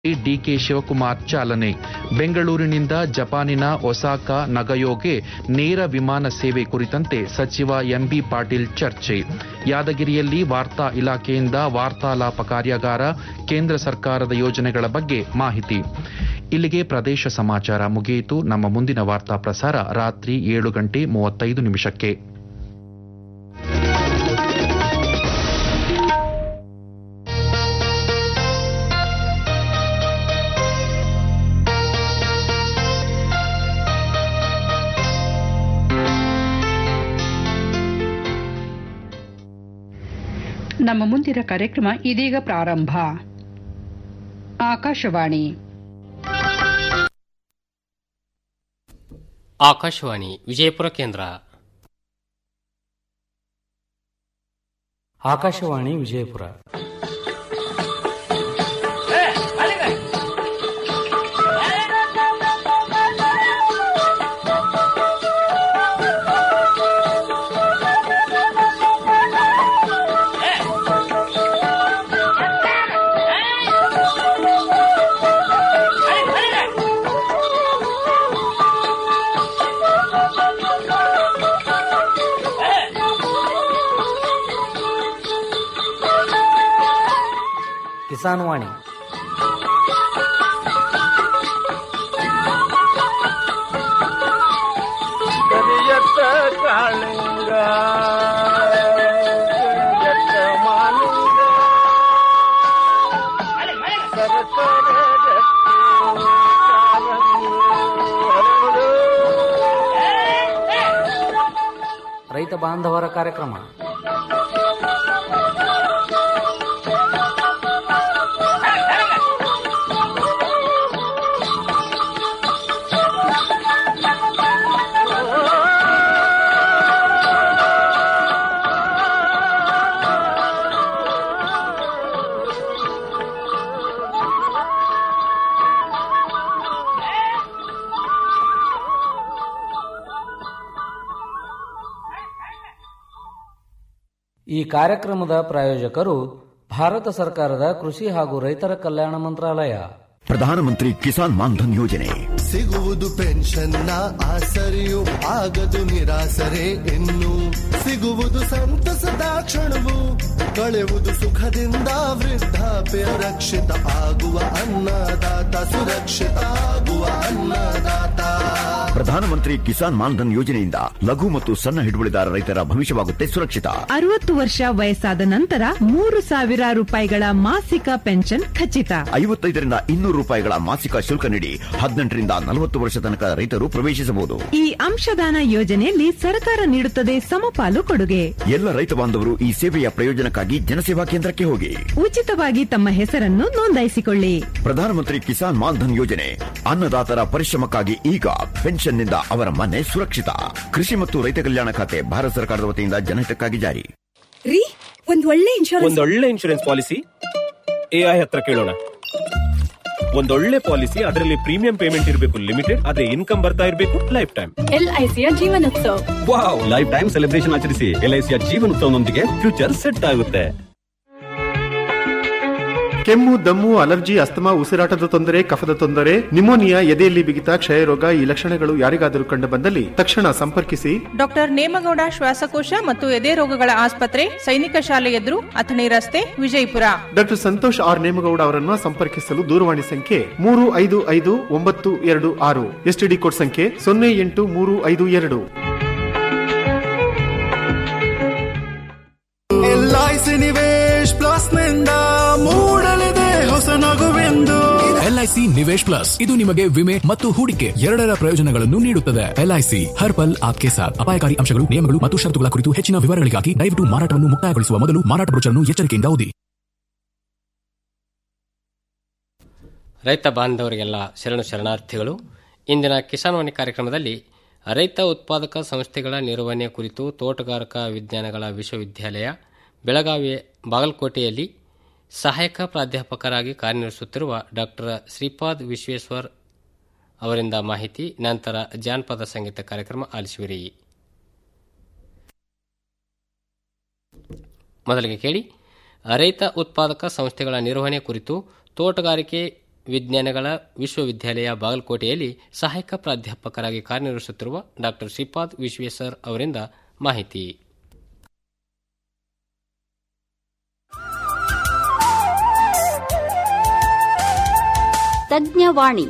DK Shivakumar ಚಾಲನೆ ಬೆಂಗಳೂರಿನಿಂದ ಜಪಾನಿನ ಒಸಾಕಾ ನಗಯೋಗೆ ನೇರ ವಿಮಾನ ಸೇವೆ ಕುರಿತಂತೆ ಸಚಿವ ಎಂಬಿ ಪಾಟೀಲ್ ಚರ್ಚೆ ಯಾದಗಿರಿಯಲ್ಲಿ ವಾರ್ತಾ ಇಲಾಖೆಯಿಂದ ವಾರ್ತಾಲಾಪ ಕಾರ್ಯಾಗಾರ ಕೇಂದ್ರ ಸರ್ಕಾರದ ಯೋಜನೆಗಳ ಬಗ್ಗೆ ಮಾಹಿತಿ ಇಲ್ಲಿಗೆ ಪ್ರದೇಶ ಸಮಾಚಾರ ಮುಗಿಯಿತು ನಮ್ಮ ಮುಂದಿನ ವಾರ್ತಾ ಪ್ರಸಾರ ರಾತ್ರಿ ಏಳು ಗಂಟೆ ಮೂವತ್ತೈದು ನಿಮಿಷಕ್ಕೆ ನಮ್ಮ ಮುಂದಿನ ಕಾರ್ಯಕ್ರಮ ಇದೀಗ ಪ್ರಾರಂಭ ಆಕಾಶವಾಣಿ ಆಕಾಶವಾಣಿ ವಿಜಯಪುರ ಕೇಂದ್ರ ಆಕಾಶವಾಣಿ ವಿಜಯಪುರ ಕಿಸಾನ್ ವಾಣಿ ಕರಿಯತ್ತ ಕಾಳಿಂಗ ಕರಿಯತ್ತ ಮಾಲಿಂಗ ಸರಸರ ಗಟ್ಟಿ ಕಾಲಂಗಿ ಹರಡು. ರೈತ ಬಾಂಧವರ ಕಾರ್ಯಕ್ರಮ ಈ ಕಾರ್ಯಕ್ರಮದ ಪ್ರಾಯೋಜಕರು ಭಾರತ ಸರ್ಕಾರದ ಕೃಷಿ ಹಾಗೂ ರೈತರ ಕಲ್ಯಾಣ ಮಂತ್ರಾಲಯ ಪ್ರಧಾನಮಂತ್ರಿ ಕಿಸಾನ್ ಮಾನ್ಧನ್ ಯೋಜನೆ ಸಿಗುವುದು ಪೆನ್ಷನ್ನ ಆಸರೆಯು ಆಗದು ನಿರಾಸರೆ ಇನ್ನು ಸಿಗುವುದು ಸಂತಸದ ಕ್ಷಣವು ಕಳೆಯುವುದು ಸುಖದಿಂದ ವೃದ್ಧಾಪ್ಯ ರಕ್ಷಿತ ಆಗುವ ಅನ್ನದಾತ ಸುರಕ್ಷಿತ ಆಗುವ ಅನ್ನದಾತ ಪ್ರಧಾನಮಂತ್ರಿ ಕಿಸಾನ್ ಮಾನ್ಧನ್ ಯೋಜನೆಯಿಂದ ಲಘು ಮತ್ತು ಸಣ್ಣ ಹಿಡುವಳಿದಾರ ರೈತರ ಭವಿಷ್ಯವಾಗುತ್ತೆ ಸುರಕ್ಷಿತ ಅರವತ್ತು ವರ್ಷ ವಯಸ್ಸಾದ ನಂತರ ಮೂರು ಸಾವಿರ ರೂಪಾಯಿಗಳ ಮಾಸಿಕ ಪೆನ್ಷನ್ ಖಚಿತ ಐವತ್ತೈದರಿಂದ ಇನ್ನೂರು ರೂಪಾಯಿಗಳ ಮಾಸಿಕ ಶುಲ್ಕ ನೀಡಿ ಹದಿನೆಂಟರಿಂದ ನಲವತ್ತು ವರ್ಷ ತನಕ ರೈತರು ಪ್ರವೇಶಿಸಬಹುದು ಈ ಅಂಶದಾನ ಯೋಜನೆಯಲ್ಲಿ ಸರ್ಕಾರ ನೀಡುತ್ತದೆ ಸಮಪಾಲು ಕೊಡುಗೆ ಎಲ್ಲ ರೈತ ಬಾಂಧವರು ಈ ಸೇವೆಯ ಪ್ರಯೋಜನಕ್ಕಾಗಿ ಜನಸೇವಾ ಕೇಂದ್ರಕ್ಕೆ ಹೋಗಿ ಉಚಿತವಾಗಿ ತಮ್ಮ ಹೆಸರನ್ನು ನೋಂದಾಯಿಸಿಕೊಳ್ಳಿ ಪ್ರಧಾನಮಂತ್ರಿ ಕಿಸಾನ್ ಮಾನ್ಧನ್ ಯೋಜನೆ ಅನ್ನದಾತರ ಪರಿಶ್ರಮಕ್ಕಾಗಿ ಈಗ ಪೆನ್ಷನ್ನಿಂದ ಅವರ ಮನೆ ಸುರಕ್ಷಿತ ಕೃಷಿ ಮತ್ತು ರೈತ ಕಲ್ಯಾಣ ಖಾತೆ ಭಾರತ ಸರ್ಕಾರದ ವತಿಯಿಂದ ಜನಹಿತಕ್ಕಾಗಿ ಜಾರಿ ರೀ ಒಂದ್ ಒಳ್ಳೆ ಇನ್ಶೂರೆನ್ಸ್ ಒಂದೊಳ್ಳೆ ಇನ್ಶೂರೆನ್ಸ್ ಪಾಲಿಸಿ ಎಐ ಹತ್ರ ಕೇಳೋಣ ಒಂದೊಳ್ಳೆ ಪಾಲಿಸಿ ಅದರಲ್ಲಿ ಪ್ರೀಮಿಯಂ ಪೇಮೆಂಟ್ ಇರಬೇಕು ಲಿಮಿಟೆಡ್ ಅದೇ ಇನ್ಕಮ್ ಬರ್ತಾ ಇರಬೇಕು ಲೈಫ್ ಟೈಮ್ ಎಲ್ಐಸಿಯ ಜೀವನೋತ್ಸವ ವಾವ್ ಲೈಫ್ ಟೈಮ್ ಸೆಲೆಬ್ರೇಷನ್ ಆಚರಿಸಿ ಎಲ್ಐಸಿಯ ಜೀವನೋತ್ಸವನೊಂದಿಗೆ ಫ್ಯೂಚರ್ ಸೆಟ್ ಆಗುತ್ತೆ ಕೆಮ್ಮು ದಮ್ಮು ಅಲರ್ಜಿ ಅಸ್ತಮಾ ಉಸಿರಾಟದ ತೊಂದರೆ ಕಫದ ತೊಂದರೆ ನಿಮೋನಿಯಾ ಎದೆಯಲ್ಲಿ ಬಿಗಿತ ಕ್ಷಯರೋಗ ಈ ಲಕ್ಷಣಗಳು ಯಾರಿಗಾದರೂ ಕಂಡು ಬಂದಲ್ಲಿ ತಕ್ಷಣ ಸಂಪರ್ಕಿಸಿ ಡಾಕ್ಟರ್ ನೇಮಗೌಡ ಶ್ವಾಸಕೋಶ ಮತ್ತು ಎದೆ ರೋಗಗಳ ಆಸ್ಪತ್ರೆ ಸೈನಿಕ ಶಾಲೆ ಎದುರು ಅಥಣಿ ರಸ್ತೆ ವಿಜಯಪುರ ಡಾಕ್ಟರ್ ಸಂತೋಷ್ ಆರ್ ನೇಮಗೌಡ ಅವರನ್ನು ಸಂಪರ್ಕಿಸಲು ದೂರವಾಣಿ ಸಂಖ್ಯೆ ಮೂರು ಐದು ಐದು ಒಂಬತ್ತು ಎರಡು ಆರು ಎಸ್ಟಿಡಿ ಕೋಡ್ ಸಂಖ್ಯೆ ಸೊನ್ನೆ ಎಂಟು ಮೂರು ಐದು ಎರಡು ಎಲ್ಐಸಿ ನಿವೇಶ್ ಪ್ಲಸ್ ನಿಂದ ಮೂಡಲಿದೆ ಹೊಸ ನಗುವೆಂದು ಎಲ್ಐಸಿ ನಿವೇಶ್ ಪ್ಲಸ್ ಇದು ನಿಮಗೆ ವಿಮೆ ಮತ್ತು ಹೂಡಿಕೆ ಎರಡರ ಪ್ರಯೋಜನಗಳನ್ನು ನೀಡುತ್ತದೆ ಎಲ್ಐಸಿ ಹರ್ ಪಲ್ ಆಪ್ಕೆ ಸಾಥ್ ಅಪಾಯಕಾರಿ ಅಂಶಗಳು ನಿಯಮಗಳು ಮತ್ತು ಷರತ್ತುಗಳ ಕುರಿತು ಹೆಚ್ಚಿನ ವಿವರಗಳಿಗಾಗಿ ದಯವಿಟ್ಟು ಮಾರಾಟವನ್ನು ಮುಕ್ತಾಯಗೊಳಿಸುವ ಮೊದಲು ಮಾರಾಟ ಬ್ರೋಚರ್ನ್ನು ಎಚ್ಚರಿಕೆಯಿಂದ ಓದಿ ರೈತ ಬಾಂಧವರಿಗೆಲ್ಲ ಶರಣು ಶರಣಾರ್ಥಿಗಳು ಇಂದಿನ ಕಿಸಾನ್ವಾಣಿ ಕಾರ್ಯಕ್ರಮದಲ್ಲಿ ರೈತ ಉತ್ಪಾದಕ ಸಂಸ್ಥೆಗಳ ನಿರ್ವಹಣೆ ಕುರಿತು ತೋಟಗಾರಿಕಾ ವಿಜ್ಞಾನಗಳ ವಿಶ್ವವಿದ್ಯಾಲಯ ಬೆಳಗಾವಿ ಬಾಗಲಕೋಟೆಯಲ್ಲಿ ಸಹಾಯಕ ಪ್ರಾಧ್ಯಾಪಕರಾಗಿ ಕಾರ್ಯನಿರ್ವಹಿಸುತ್ತಿರುವ ಡಾಕ್ಟರ್ ಶ್ರೀಪಾದ್ ವಿಶ್ವೇಶ್ವರ್ ಅವರಿಂದ ಮಾಹಿತಿ ನಂತರ ಜಾನಪದ ಸಂಗೀತ ಕಾರ್ಯಕ್ರಮ ಆಲಿಸುವಿರಿ ಮೊದಲಿಗೆ ಕೇಳಿ ರೈತ ಉತ್ಪಾದಕ ಸಂಸ್ಥೆಗಳ ನಿರ್ವಹಣೆ ಕುರಿತು ತೋಟಗಾರಿಕೆ ವಿಜ್ಞಾನಗಳ ವಿಶ್ವವಿದ್ಯಾಲಯ ಬಾಗಲಕೋಟೆಯಲ್ಲಿ ಸಹಾಯಕ ಪ್ರಾಧ್ಯಾಪಕರಾಗಿ ಕಾರ್ಯನಿರ್ವಹಿಸುತ್ತಿರುವ ಡಾ ಶ್ರೀಪಾದ್ ವಿಶ್ವೇಶ್ವರ್ ಅವರಿಂದ ಮಾಹಿತಿ ತಜ್ಞವಾಣಿ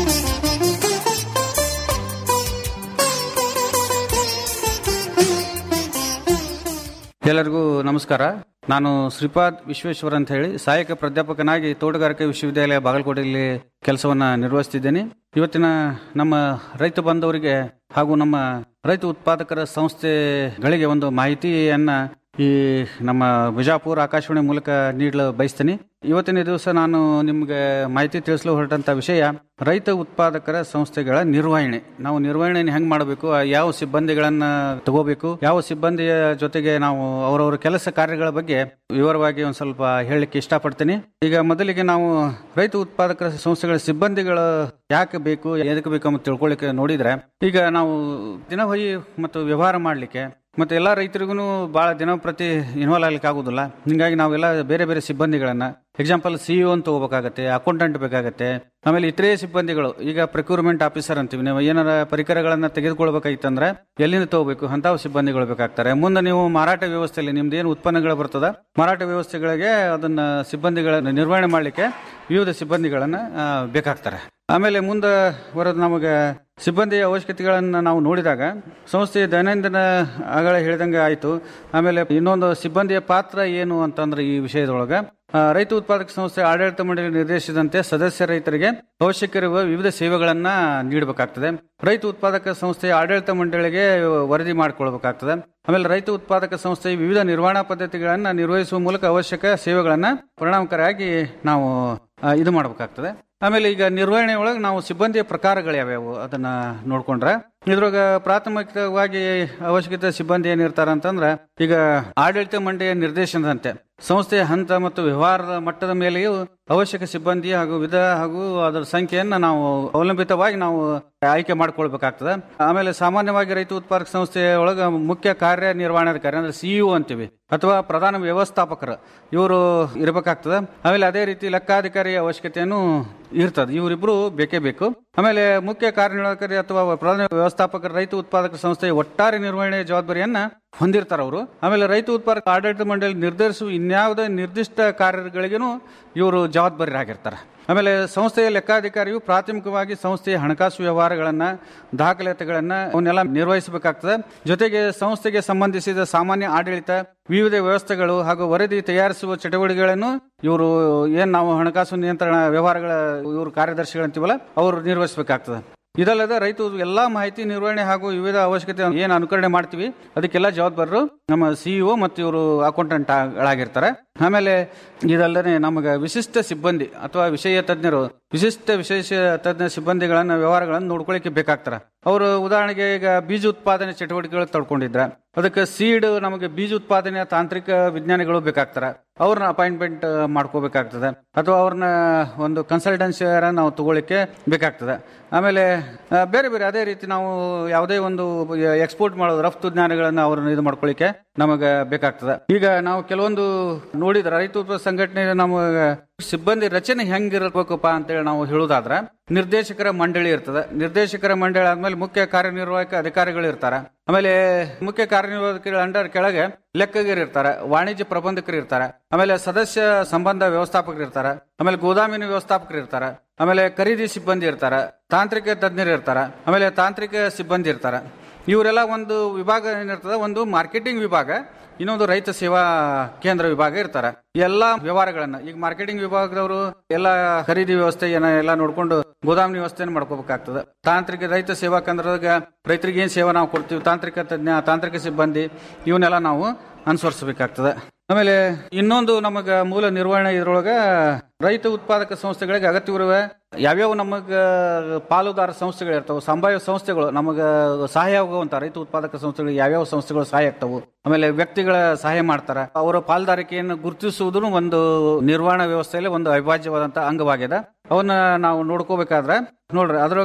ಎಲ್ಲರಿಗೂ ನಮಸ್ಕಾರ ನಾನು ಶ್ರೀಪಾದ್ ವಿಶ್ವೇಶ್ವರ್ ಅಂತ ಹೇಳಿ ಸಹಾಯಕ ಪ್ರಾಧ್ಯಾಪಕನಾಗಿ ತೋಟಗಾರಿಕೆ ವಿಶ್ವವಿದ್ಯಾಲಯ ಬಾಗಲಕೋಟೆಯಲ್ಲಿ ಕೆಲಸವನ್ನ ನಿರ್ವಹಿಸ್ತಿದ್ದೇನೆ ಇವತ್ತಿನ ನಮ್ಮ ರೈತ ಬಾಂಧವರಿಗೆ ಹಾಗೂ ನಮ್ಮ ರೈತ ಉತ್ಪಾದಕರ ಸಂಸ್ಥೆಗಳಿಗೆ ಒಂದು ಮಾಹಿತಿಯನ್ನ ಈ ನಮ್ಮ ಬಿಜಾಪುರ ಆಕಾಶವಾಣಿ ಮೂಲಕ ನೀಡಲು ಬಯಸ್ತೀನಿ ಇವತ್ತಿನ ದಿವಸ ನಾನು ನಿಮಗೆ ಮಾಹಿತಿ ತಿಳಿಸಲು ಹೊರಟಂತ ವಿಷಯ ರೈತ ಉತ್ಪಾದಕರ ಸಂಸ್ಥೆಗಳ ನಿರ್ವಹಣೆ ನಾವು ನಿರ್ವಹಣೆಯನ್ನು ಹೆಂಗ್ ಮಾಡಬೇಕು ಆ ಯಾವ ಸಿಬ್ಬಂದಿಗಳನ್ನ ತಗೋಬೇಕು ಯಾವ ಸಿಬ್ಬಂದಿಯ ಜೊತೆಗೆ ನಾವು ಅವರವರ ಕೆಲಸ ಕಾರ್ಯಗಳ ಬಗ್ಗೆ ವಿವರವಾಗಿ ಒಂದ್ ಸ್ವಲ್ಪ ಹೇಳಲಿಕ್ಕೆ ಇಷ್ಟಪಡ್ತೀನಿ ಈಗ ಮೊದಲಿಗೆ ನಾವು ರೈತ ಉತ್ಪಾದಕರ ಸಂಸ್ಥೆಗಳ ಸಿಬ್ಬಂದಿಗಳು ಯಾಕೆ ಬೇಕು ಎದಕ್ಕೆ ಬೇಕು ಅಂತ ತಿಳ್ಕೊಳ್ಳಿಕ್ಕೆ ನೋಡಿದ್ರೆ ಈಗ ನಾವು ದಿನವಹಿ ಮತ್ತು ವ್ಯವಹಾರ ಮಾಡಲಿಕ್ಕೆ ಮತ್ತೆ ಎಲ್ಲ ರೈತರಿಗೂ ಬಹಳ ದಿನಪ್ರತಿ ಇನ್ವಾಲ್ವ್ ಆಗ್ಲಿಕ್ಕೆ ಆಗುದಿಲ್ಲ ಹಿಂಗಾಗಿ ನಾವೆಲ್ಲ ಬೇರೆ ಬೇರೆ ಸಿಬ್ಬಂದಿಗಳನ್ನ ಎಕ್ಸಾಂಪಲ್ ಸಿಇಒ ಅಂತ ಹೋಗ್ಬೇಕಾಗತ್ತೆ ಅಕೌಂಟೆಂಟ್ ಬೇಕಾಗತ್ತೆ ಆಮೇಲೆ ಇತರೆ ಸಿಬ್ಬಂದಿಗಳು ಈಗ ಪ್ರಕ್ಯೂರ್ಮೆಂಟ್ ಆಫೀಸರ್ ಅಂತೀವಿ ನೀವು ಏನಾರ ಪರಿಕರಗಳನ್ನ ತೆಗೆದುಕೊಳ್ಬೇಕಾಗಿತ್ತಂದ್ರೆ ಎಲ್ಲಿಂದ ತಗೋಬೇಕು ಅಂತ ಸಿಬ್ಬಂದಿಗಳು ಬೇಕಾಗ್ತಾರೆ ಮುಂದೆ ನೀವು ಮಾರಾಟ ವ್ಯವಸ್ಥೆಯಲ್ಲಿ ನಿಮ್ದು ಏನು ಉತ್ಪನ್ನಗಳು ಬರ್ತದ ಮಾರಾಟ ವ್ಯವಸ್ಥೆಗಳಿಗೆ ಅದನ್ನ ಸಿಬ್ಬಂದಿಗಳನ್ನ ನಿರ್ವಹಣೆ ಮಾಡಲಿಕ್ಕೆ ವಿವಿಧ ಸಿಬ್ಬಂದಿಗಳನ್ನ ಆ, ಬೇಕಾಗ್ತಾರೆ ಆಮೇಲೆ ಮುಂದೆ ಬರೋದು ನಮಗೆ ಸಿಬ್ಬಂದಿಯ ಅವಶ್ಯಕತೆಗಳನ್ನು ನಾವು ನೋಡಿದಾಗ ಸಂಸ್ಥೆಯ ದೈನಂದಿನ ಆಗಲೇ ಹೇಳಿದಂಗೆ ಆಯಿತು ಆಮೇಲೆ ಇನ್ನೊಂದು ಸಿಬ್ಬಂದಿಯ ಪಾತ್ರ ಏನು ಅಂತಂದ್ರೆ ಈ ವಿಷಯದೊಳಗೆ ಆ, ರೈತ ಉತ್ಪಾದಕ ಸಂಸ್ಥೆ ಆಡಳಿತ ಮಂಡಳಿ ನಿರ್ದೇಶಿಸಿದಂತೆ ಸದಸ್ಯ ರೈತರಿಗೆ ಅವಶ್ಯಕವಿರುವ ವಿವಿಧ ಸೇವೆಗಳನ್ನ ನೀಡಬೇಕಾಗ್ತದೆ ರೈತ ಉತ್ಪಾದಕ ಸಂಸ್ಥೆಯ ಆಡಳಿತ ಮಂಡಳಿಗೆ ವರದಿ ಮಾಡಿಕೊಳ್ಬೇಕಾಗ್ತದೆ ಆಮೇಲೆ ರೈತ ಉತ್ಪಾದಕ ಸಂಸ್ಥೆಯ ವಿವಿಧ ನಿರ್ವಹಣಾ ಪದ್ಧತಿಗಳನ್ನ ನಿರ್ವಹಿಸುವ ಮೂಲಕ ಅವಶ್ಯಕ ಸೇವೆಗಳನ್ನ ಪರಿಣಾಮಕಾರಿಯಾಗಿ ನಾವು ಆ, ಇದು ಮಾಡಬೇಕಾಗ್ತದೆ ಆಮೇಲೆ ಈಗ ನಿರ್ವಹಣೆ ಒಳಗೆ ನಾವು ಸಿಬ್ಬಂದಿಯ ಪ್ರಕಾರಗಳು ಯಾವ್ಯಾವು ಅದನ್ನ ನೋಡ್ಕೊಂಡ್ರೆ ಇದ್ರೊಳಗ ಪ್ರಾಥಮಿಕವಾಗಿ ಅವಶ್ಯಕತೆ ಸಿಬ್ಬಂದಿ ಏನಿರ್ತಾರ ಅಂತಂದ್ರೆ ಈಗ ಆಡಳಿತ ಮಂಡಳಿಯ ನಿರ್ದೇಶನದಂತೆ ಸಂಸ್ಥೆಯ ಹಂತ ಮತ್ತು ವ್ಯವಹಾರದ ಮಟ್ಟದ ಮೇಲೆಯೂ ಅವಶ್ಯಕ ಸಿಬ್ಬಂದಿ ಹಾಗೂ ವಿಧ ಹಾಗೂ ಅದರ ಸಂಖ್ಯೆಯನ್ನ ನಾವು ಅವಲಂಬಿತವಾಗಿ ನಾವು ಆಯ್ಕೆ ಮಾಡ್ಕೊಳ್ಬೇಕಾಗ್ತದೆ ಆಮೇಲೆ ಸಾಮಾನ್ಯವಾಗಿ ರೈತ ಉತ್ಪಾದಕ ಸಂಸ್ಥೆಯ ಒಳಗ ಮುಖ್ಯ ಕಾರ್ಯನಿರ್ವಹಣಾಧಿಕಾರಿ ಅಂದ್ರೆ ಸಿಇಒ ಅಂತೀವಿ ಅಥವಾ ಪ್ರಧಾನ ವ್ಯವಸ್ಥಾಪಕರು ಇವರು ಇರಬೇಕಾಗ್ತದೆ ಆಮೇಲೆ ಅದೇ ರೀತಿ ಲೆಕ್ಕಾಧಿಕಾರಿಯ ಅವಶ್ಯಕತೆಯನ್ನು ಇರ್ತದೆ ಇವರಿಬ್ರು ಬೇಕೇ ಬೇಕು ಆಮೇಲೆ ಮುಖ್ಯ ಕಾರ್ಯನಿರ್ವಾಹಕರಿ ಅಥವಾ ಪ್ರಧಾನ ವ್ಯವಸ್ಥಾಪಕರು ರೈತ ಉತ್ಪಾದಕ ಸಂಸ್ಥೆಯ ಒಟ್ಟಾರೆ ನಿರ್ವಹಣೆಯ ಜವಾಬ್ದಾರಿಯನ್ನ ಹೊಂದಿರ್ತಾರ ಅವರು ಆಮೇಲೆ ರೈತ ಉತ್ಪಾದಕ ಆಡಳಿತ ಮಂಡಳಿ ನಿರ್ಧರಿಸುವ ಇನ್ಯಾವುದೇ ನಿರ್ದಿಷ್ಟ ಕಾರ್ಯಗಳಿಗೂ ಇವರು ಜವಾಬ್ದಾರಿಯಾಗಿರ್ತಾರೆ ಆಮೇಲೆ ಸಂಸ್ಥೆಯ ಲೆಕ್ಕಾಧಿಕಾರಿಯು ಪ್ರಾಥಮಿಕವಾಗಿ ಸಂಸ್ಥೆಯ ಹಣಕಾಸು ವ್ಯವಹಾರಗಳನ್ನ ದಾಖಲಾತಿಗಳನ್ನ ಅವನ್ನೆಲ್ಲ ನಿರ್ವಹಿಸಬೇಕಾಗ್ತದೆ ಜೊತೆಗೆ ಸಂಸ್ಥೆಗೆ ಸಂಬಂಧಿಸಿದ ಸಾಮಾನ್ಯ ಆಡಳಿತ ವಿವಿಧ ವ್ಯವಸ್ಥೆಗಳು ಹಾಗೂ ವರದಿ ತಯಾರಿಸುವ ಚಟುವಟಿಕೆಗಳನ್ನು ಇವರು ಏನ್ ನಾವು ಹಣಕಾಸು ನಿಯಂತ್ರಣ ವ್ಯವಹಾರಗಳ ಇವರು ಕಾರ್ಯದರ್ಶಿಗಳಂತೀವಲ್ಲ ಅವರು ನಿರ್ವಹಿಸಬೇಕಾಗ್ತದೆ ಇದಲ್ಲದೆ ರೈತರು ಎಲ್ಲಾ ಮಾಹಿತಿ ನಿರ್ವಹಣೆ ಹಾಗೂ ವಿವಿಧ ಅವಶ್ಯಕತೆ ಏನು ಅನುಕರಣೆ ಮಾಡ್ತೀವಿ ಅದಕ್ಕೆಲ್ಲ ಜವಾಬ್ದಾರರು ನಮ್ಮ ಸಿಇಒ ಮತ್ತು ಇವರು ಅಕೌಂಟೆಂಟ್ ಗಳಾಗಿರ್ತಾರೆ ಆಮೇಲೆ ಇದಲ್ಲದೆ ನಮಗೆ ವಿಶಿಷ್ಟ ಸಿಬ್ಬಂದಿ ಅಥವಾ ವಿಷಯ ತಜ್ಞರು ವಿಶಿಷ್ಟ ವಿಶೇಷ ತಜ್ಞ ಸಿಬ್ಬಂದಿಗಳನ್ನ ವ್ಯವಹಾರಗಳನ್ನು ನೋಡ್ಕೊಳ್ಳಿಕ್ಕೆ ಬೇಕಾಗ್ತಾರೆ ಅವರು ಉದಾಹರಣೆಗೆ ಈಗ ಬೀಜ ಉತ್ಪಾದನೆ ಚಟುವಟಿಕೆಗಳು ತಡ್ಕೊಂಡಿದ್ರ ಅದಕ್ಕೆ ಸೀಡ್ ನಮಗೆ ಬೀಜ ಉತ್ಪಾದನೆಯ ತಾಂತ್ರಿಕ ವಿಜ್ಞಾನಿಗಳು ಬೇಕಾಗ್ತಾರೆ ಅವ್ರನ್ನ ಅಪಾಯಿಂಟ್ಮೆಂಟ್ ಮಾಡ್ಕೋಬೇಕಾಗ್ತದೆ ಅಥವಾ ಅವ್ರನ್ನ ಒಂದು ಕನ್ಸಲ್ಟೆನ್ಸಿ ನಾವು ತಗೊಳ್ಳಿಕ್ಕೆ ಬೇಕಾಗ್ತದೆ ಆಮೇಲೆ ಆ, ಬೇರೆ ಬೇರೆ ಅದೇ ರೀತಿ ನಾವು ಯಾವುದೇ ಒಂದು ಎಕ್ಸ್ಪೋರ್ಟ್ ಮಾಡೋದು ರಫ್ತು ಜ್ಞಾನಗಳನ್ನ ಅವ್ರನ್ನ ಇದು ಮಾಡ್ಕೊಳ್ಳಿಕ್ಕೆ ನಮಗೆ ಬೇಕಾಗ್ತದೆ ಈಗ ನಾವು ಕೆಲವೊಂದು ನೋಡಿದ್ರೆ ರೈತ ಉತ್ಪಾದಕ ಸಂಘಟನೆ ನಮಗೆ ಸಿಬ್ಬಂದಿ ರಚನೆ ಹೆಂಗಿರಬೇಕಪ್ಪ ಅಂತೇಳಿ ನಾವು ಹೇಳುದಾದ್ರೆ ನಿರ್ದೇಶಕರ ಮಂಡಳಿ ಇರ್ತದೆ ನಿರ್ದೇಶಕರ ಮಂಡಳಿ ಆದ್ಮೇಲೆ ಮುಖ್ಯ ಕಾರ್ಯನಿರ್ವಾಹಕ ಅಧಿಕಾರಿಗಳು ಇರ್ತಾರೆ ಆಮೇಲೆ ಮುಖ್ಯ ಕಾರ್ಯನಿರ್ವಾಹಕರ ಅಂಡರ್ ಕೆಳಗೆ ಲೆಕ್ಕಗಿರಿ ಇರ್ತಾರೆ ವಾಣಿಜ್ಯ ಪ್ರಬಂಧಕರು ಇರ್ತಾರೆ ಆಮೇಲೆ ಸದಸ್ಯ ಸಂಬಂಧ ವ್ಯವಸ್ಥಾಪಕರು ಇರ್ತಾರೆ ಆಮೇಲೆ ಗೋದಾಮಿನ ವ್ಯವಸ್ಥಾಪಕರು ಇರ್ತಾರೆ ಆಮೇಲೆ ಖರೀದಿ ಸಿಬ್ಬಂದಿ ಇರ್ತಾರೆ ತಾಂತ್ರಿಕ ತಜ್ಞರು ಇರ್ತಾರೆ ಆಮೇಲೆ ತಾಂತ್ರಿಕ ಸಿಬ್ಬಂದಿ ಇರ್ತಾರೆ ಇವರೆಲ್ಲ ಒಂದು ವಿಭಾಗ ಏನಿರ್ತದೆ ಒಂದು ಮಾರ್ಕೆಟಿಂಗ್ ವಿಭಾಗ ಇನ್ನೊಂದು ರೈತ ಸೇವಾ ಕೇಂದ್ರ ವಿಭಾಗ ಇರ್ತಾರೆ ಎಲ್ಲಾ ವ್ಯವಹಾರಗಳನ್ನ ಈಗ ಮಾರ್ಕೆಟಿಂಗ್ ವಿಭಾಗದವರು ಎಲ್ಲ ಖರೀದಿ ವ್ಯವಸ್ಥೆ ಏನ ಎಲ್ಲ ನೋಡ್ಕೊಂಡು ಗೋದಾಮಿ ವ್ಯವಸ್ಥೆಯನ್ನು ಮಾಡ್ಕೋಬೇಕಾಗ್ತದೆ ತಾಂತ್ರಿಕ ರೈತ ಸೇವಾ ಕೇಂದ್ರದಾಗ ರೈತರಿಗೆ ಏನ್ ಸೇವಾ ನಾವು ಕೊಡ್ತೀವಿ ತಾಂತ್ರಿಕ ತಜ್ಞ ತಾಂತ್ರಿಕ ಸಿಬ್ಬಂದಿ ಇವನ್ನೆಲ್ಲ ನಾವು ಅನುಸರಿಸಬೇಕಾಗ್ತದೆ ಆಮೇಲೆ ಇನ್ನೊಂದು ನಮಗ ಮೂಲ ನಿರ್ವಹಣೆ ಇದ್ರೊಳಗ ರೈತ ಉತ್ಪಾದಕ ಸಂಸ್ಥೆಗಳಿಗೆ ಅಗತ್ಯವಿರುವ ಯಾವ್ಯಾವ ನಮಗ ಪಾಲುದಾರ ಸಂಸ್ಥೆಗಳು ಇರ್ತಾವ ಸಂಭಾವ್ಯ ಸಂಸ್ಥೆಗಳು ನಮಗ ಸಹಾಯ ಆಗುವಂತ ರೈತ ಉತ್ಪಾದಕ ಸಂಸ್ಥೆಗಳಿಗೆ ಯಾವ್ಯಾವ ಸಂಸ್ಥೆಗಳು ಸಹಾಯ ಆಗ್ತಾವು ಆಮೇಲೆ ವ್ಯಕ್ತಿಗಳ ಸಹಾಯ ಮಾಡ್ತಾರ ಅವರ ಪಾಲ್ದಾರಿಕೆಯನ್ನು ಗುರುತಿಸುವುದು ಒಂದು ನಿರ್ವಹಣಾ ವ್ಯವಸ್ಥೆಯಲ್ಲಿ ಒಂದು ಅವಿಭಾಜ್ಯವಾದಂತ ಅಂಗವಾಗಿದೆ ಅವನ್ನ ನಾವು ನೋಡ್ಕೋಬೇಕಾದ್ರೆ ನೋಡ್ರಿ ಅದ್ರೊಳಗ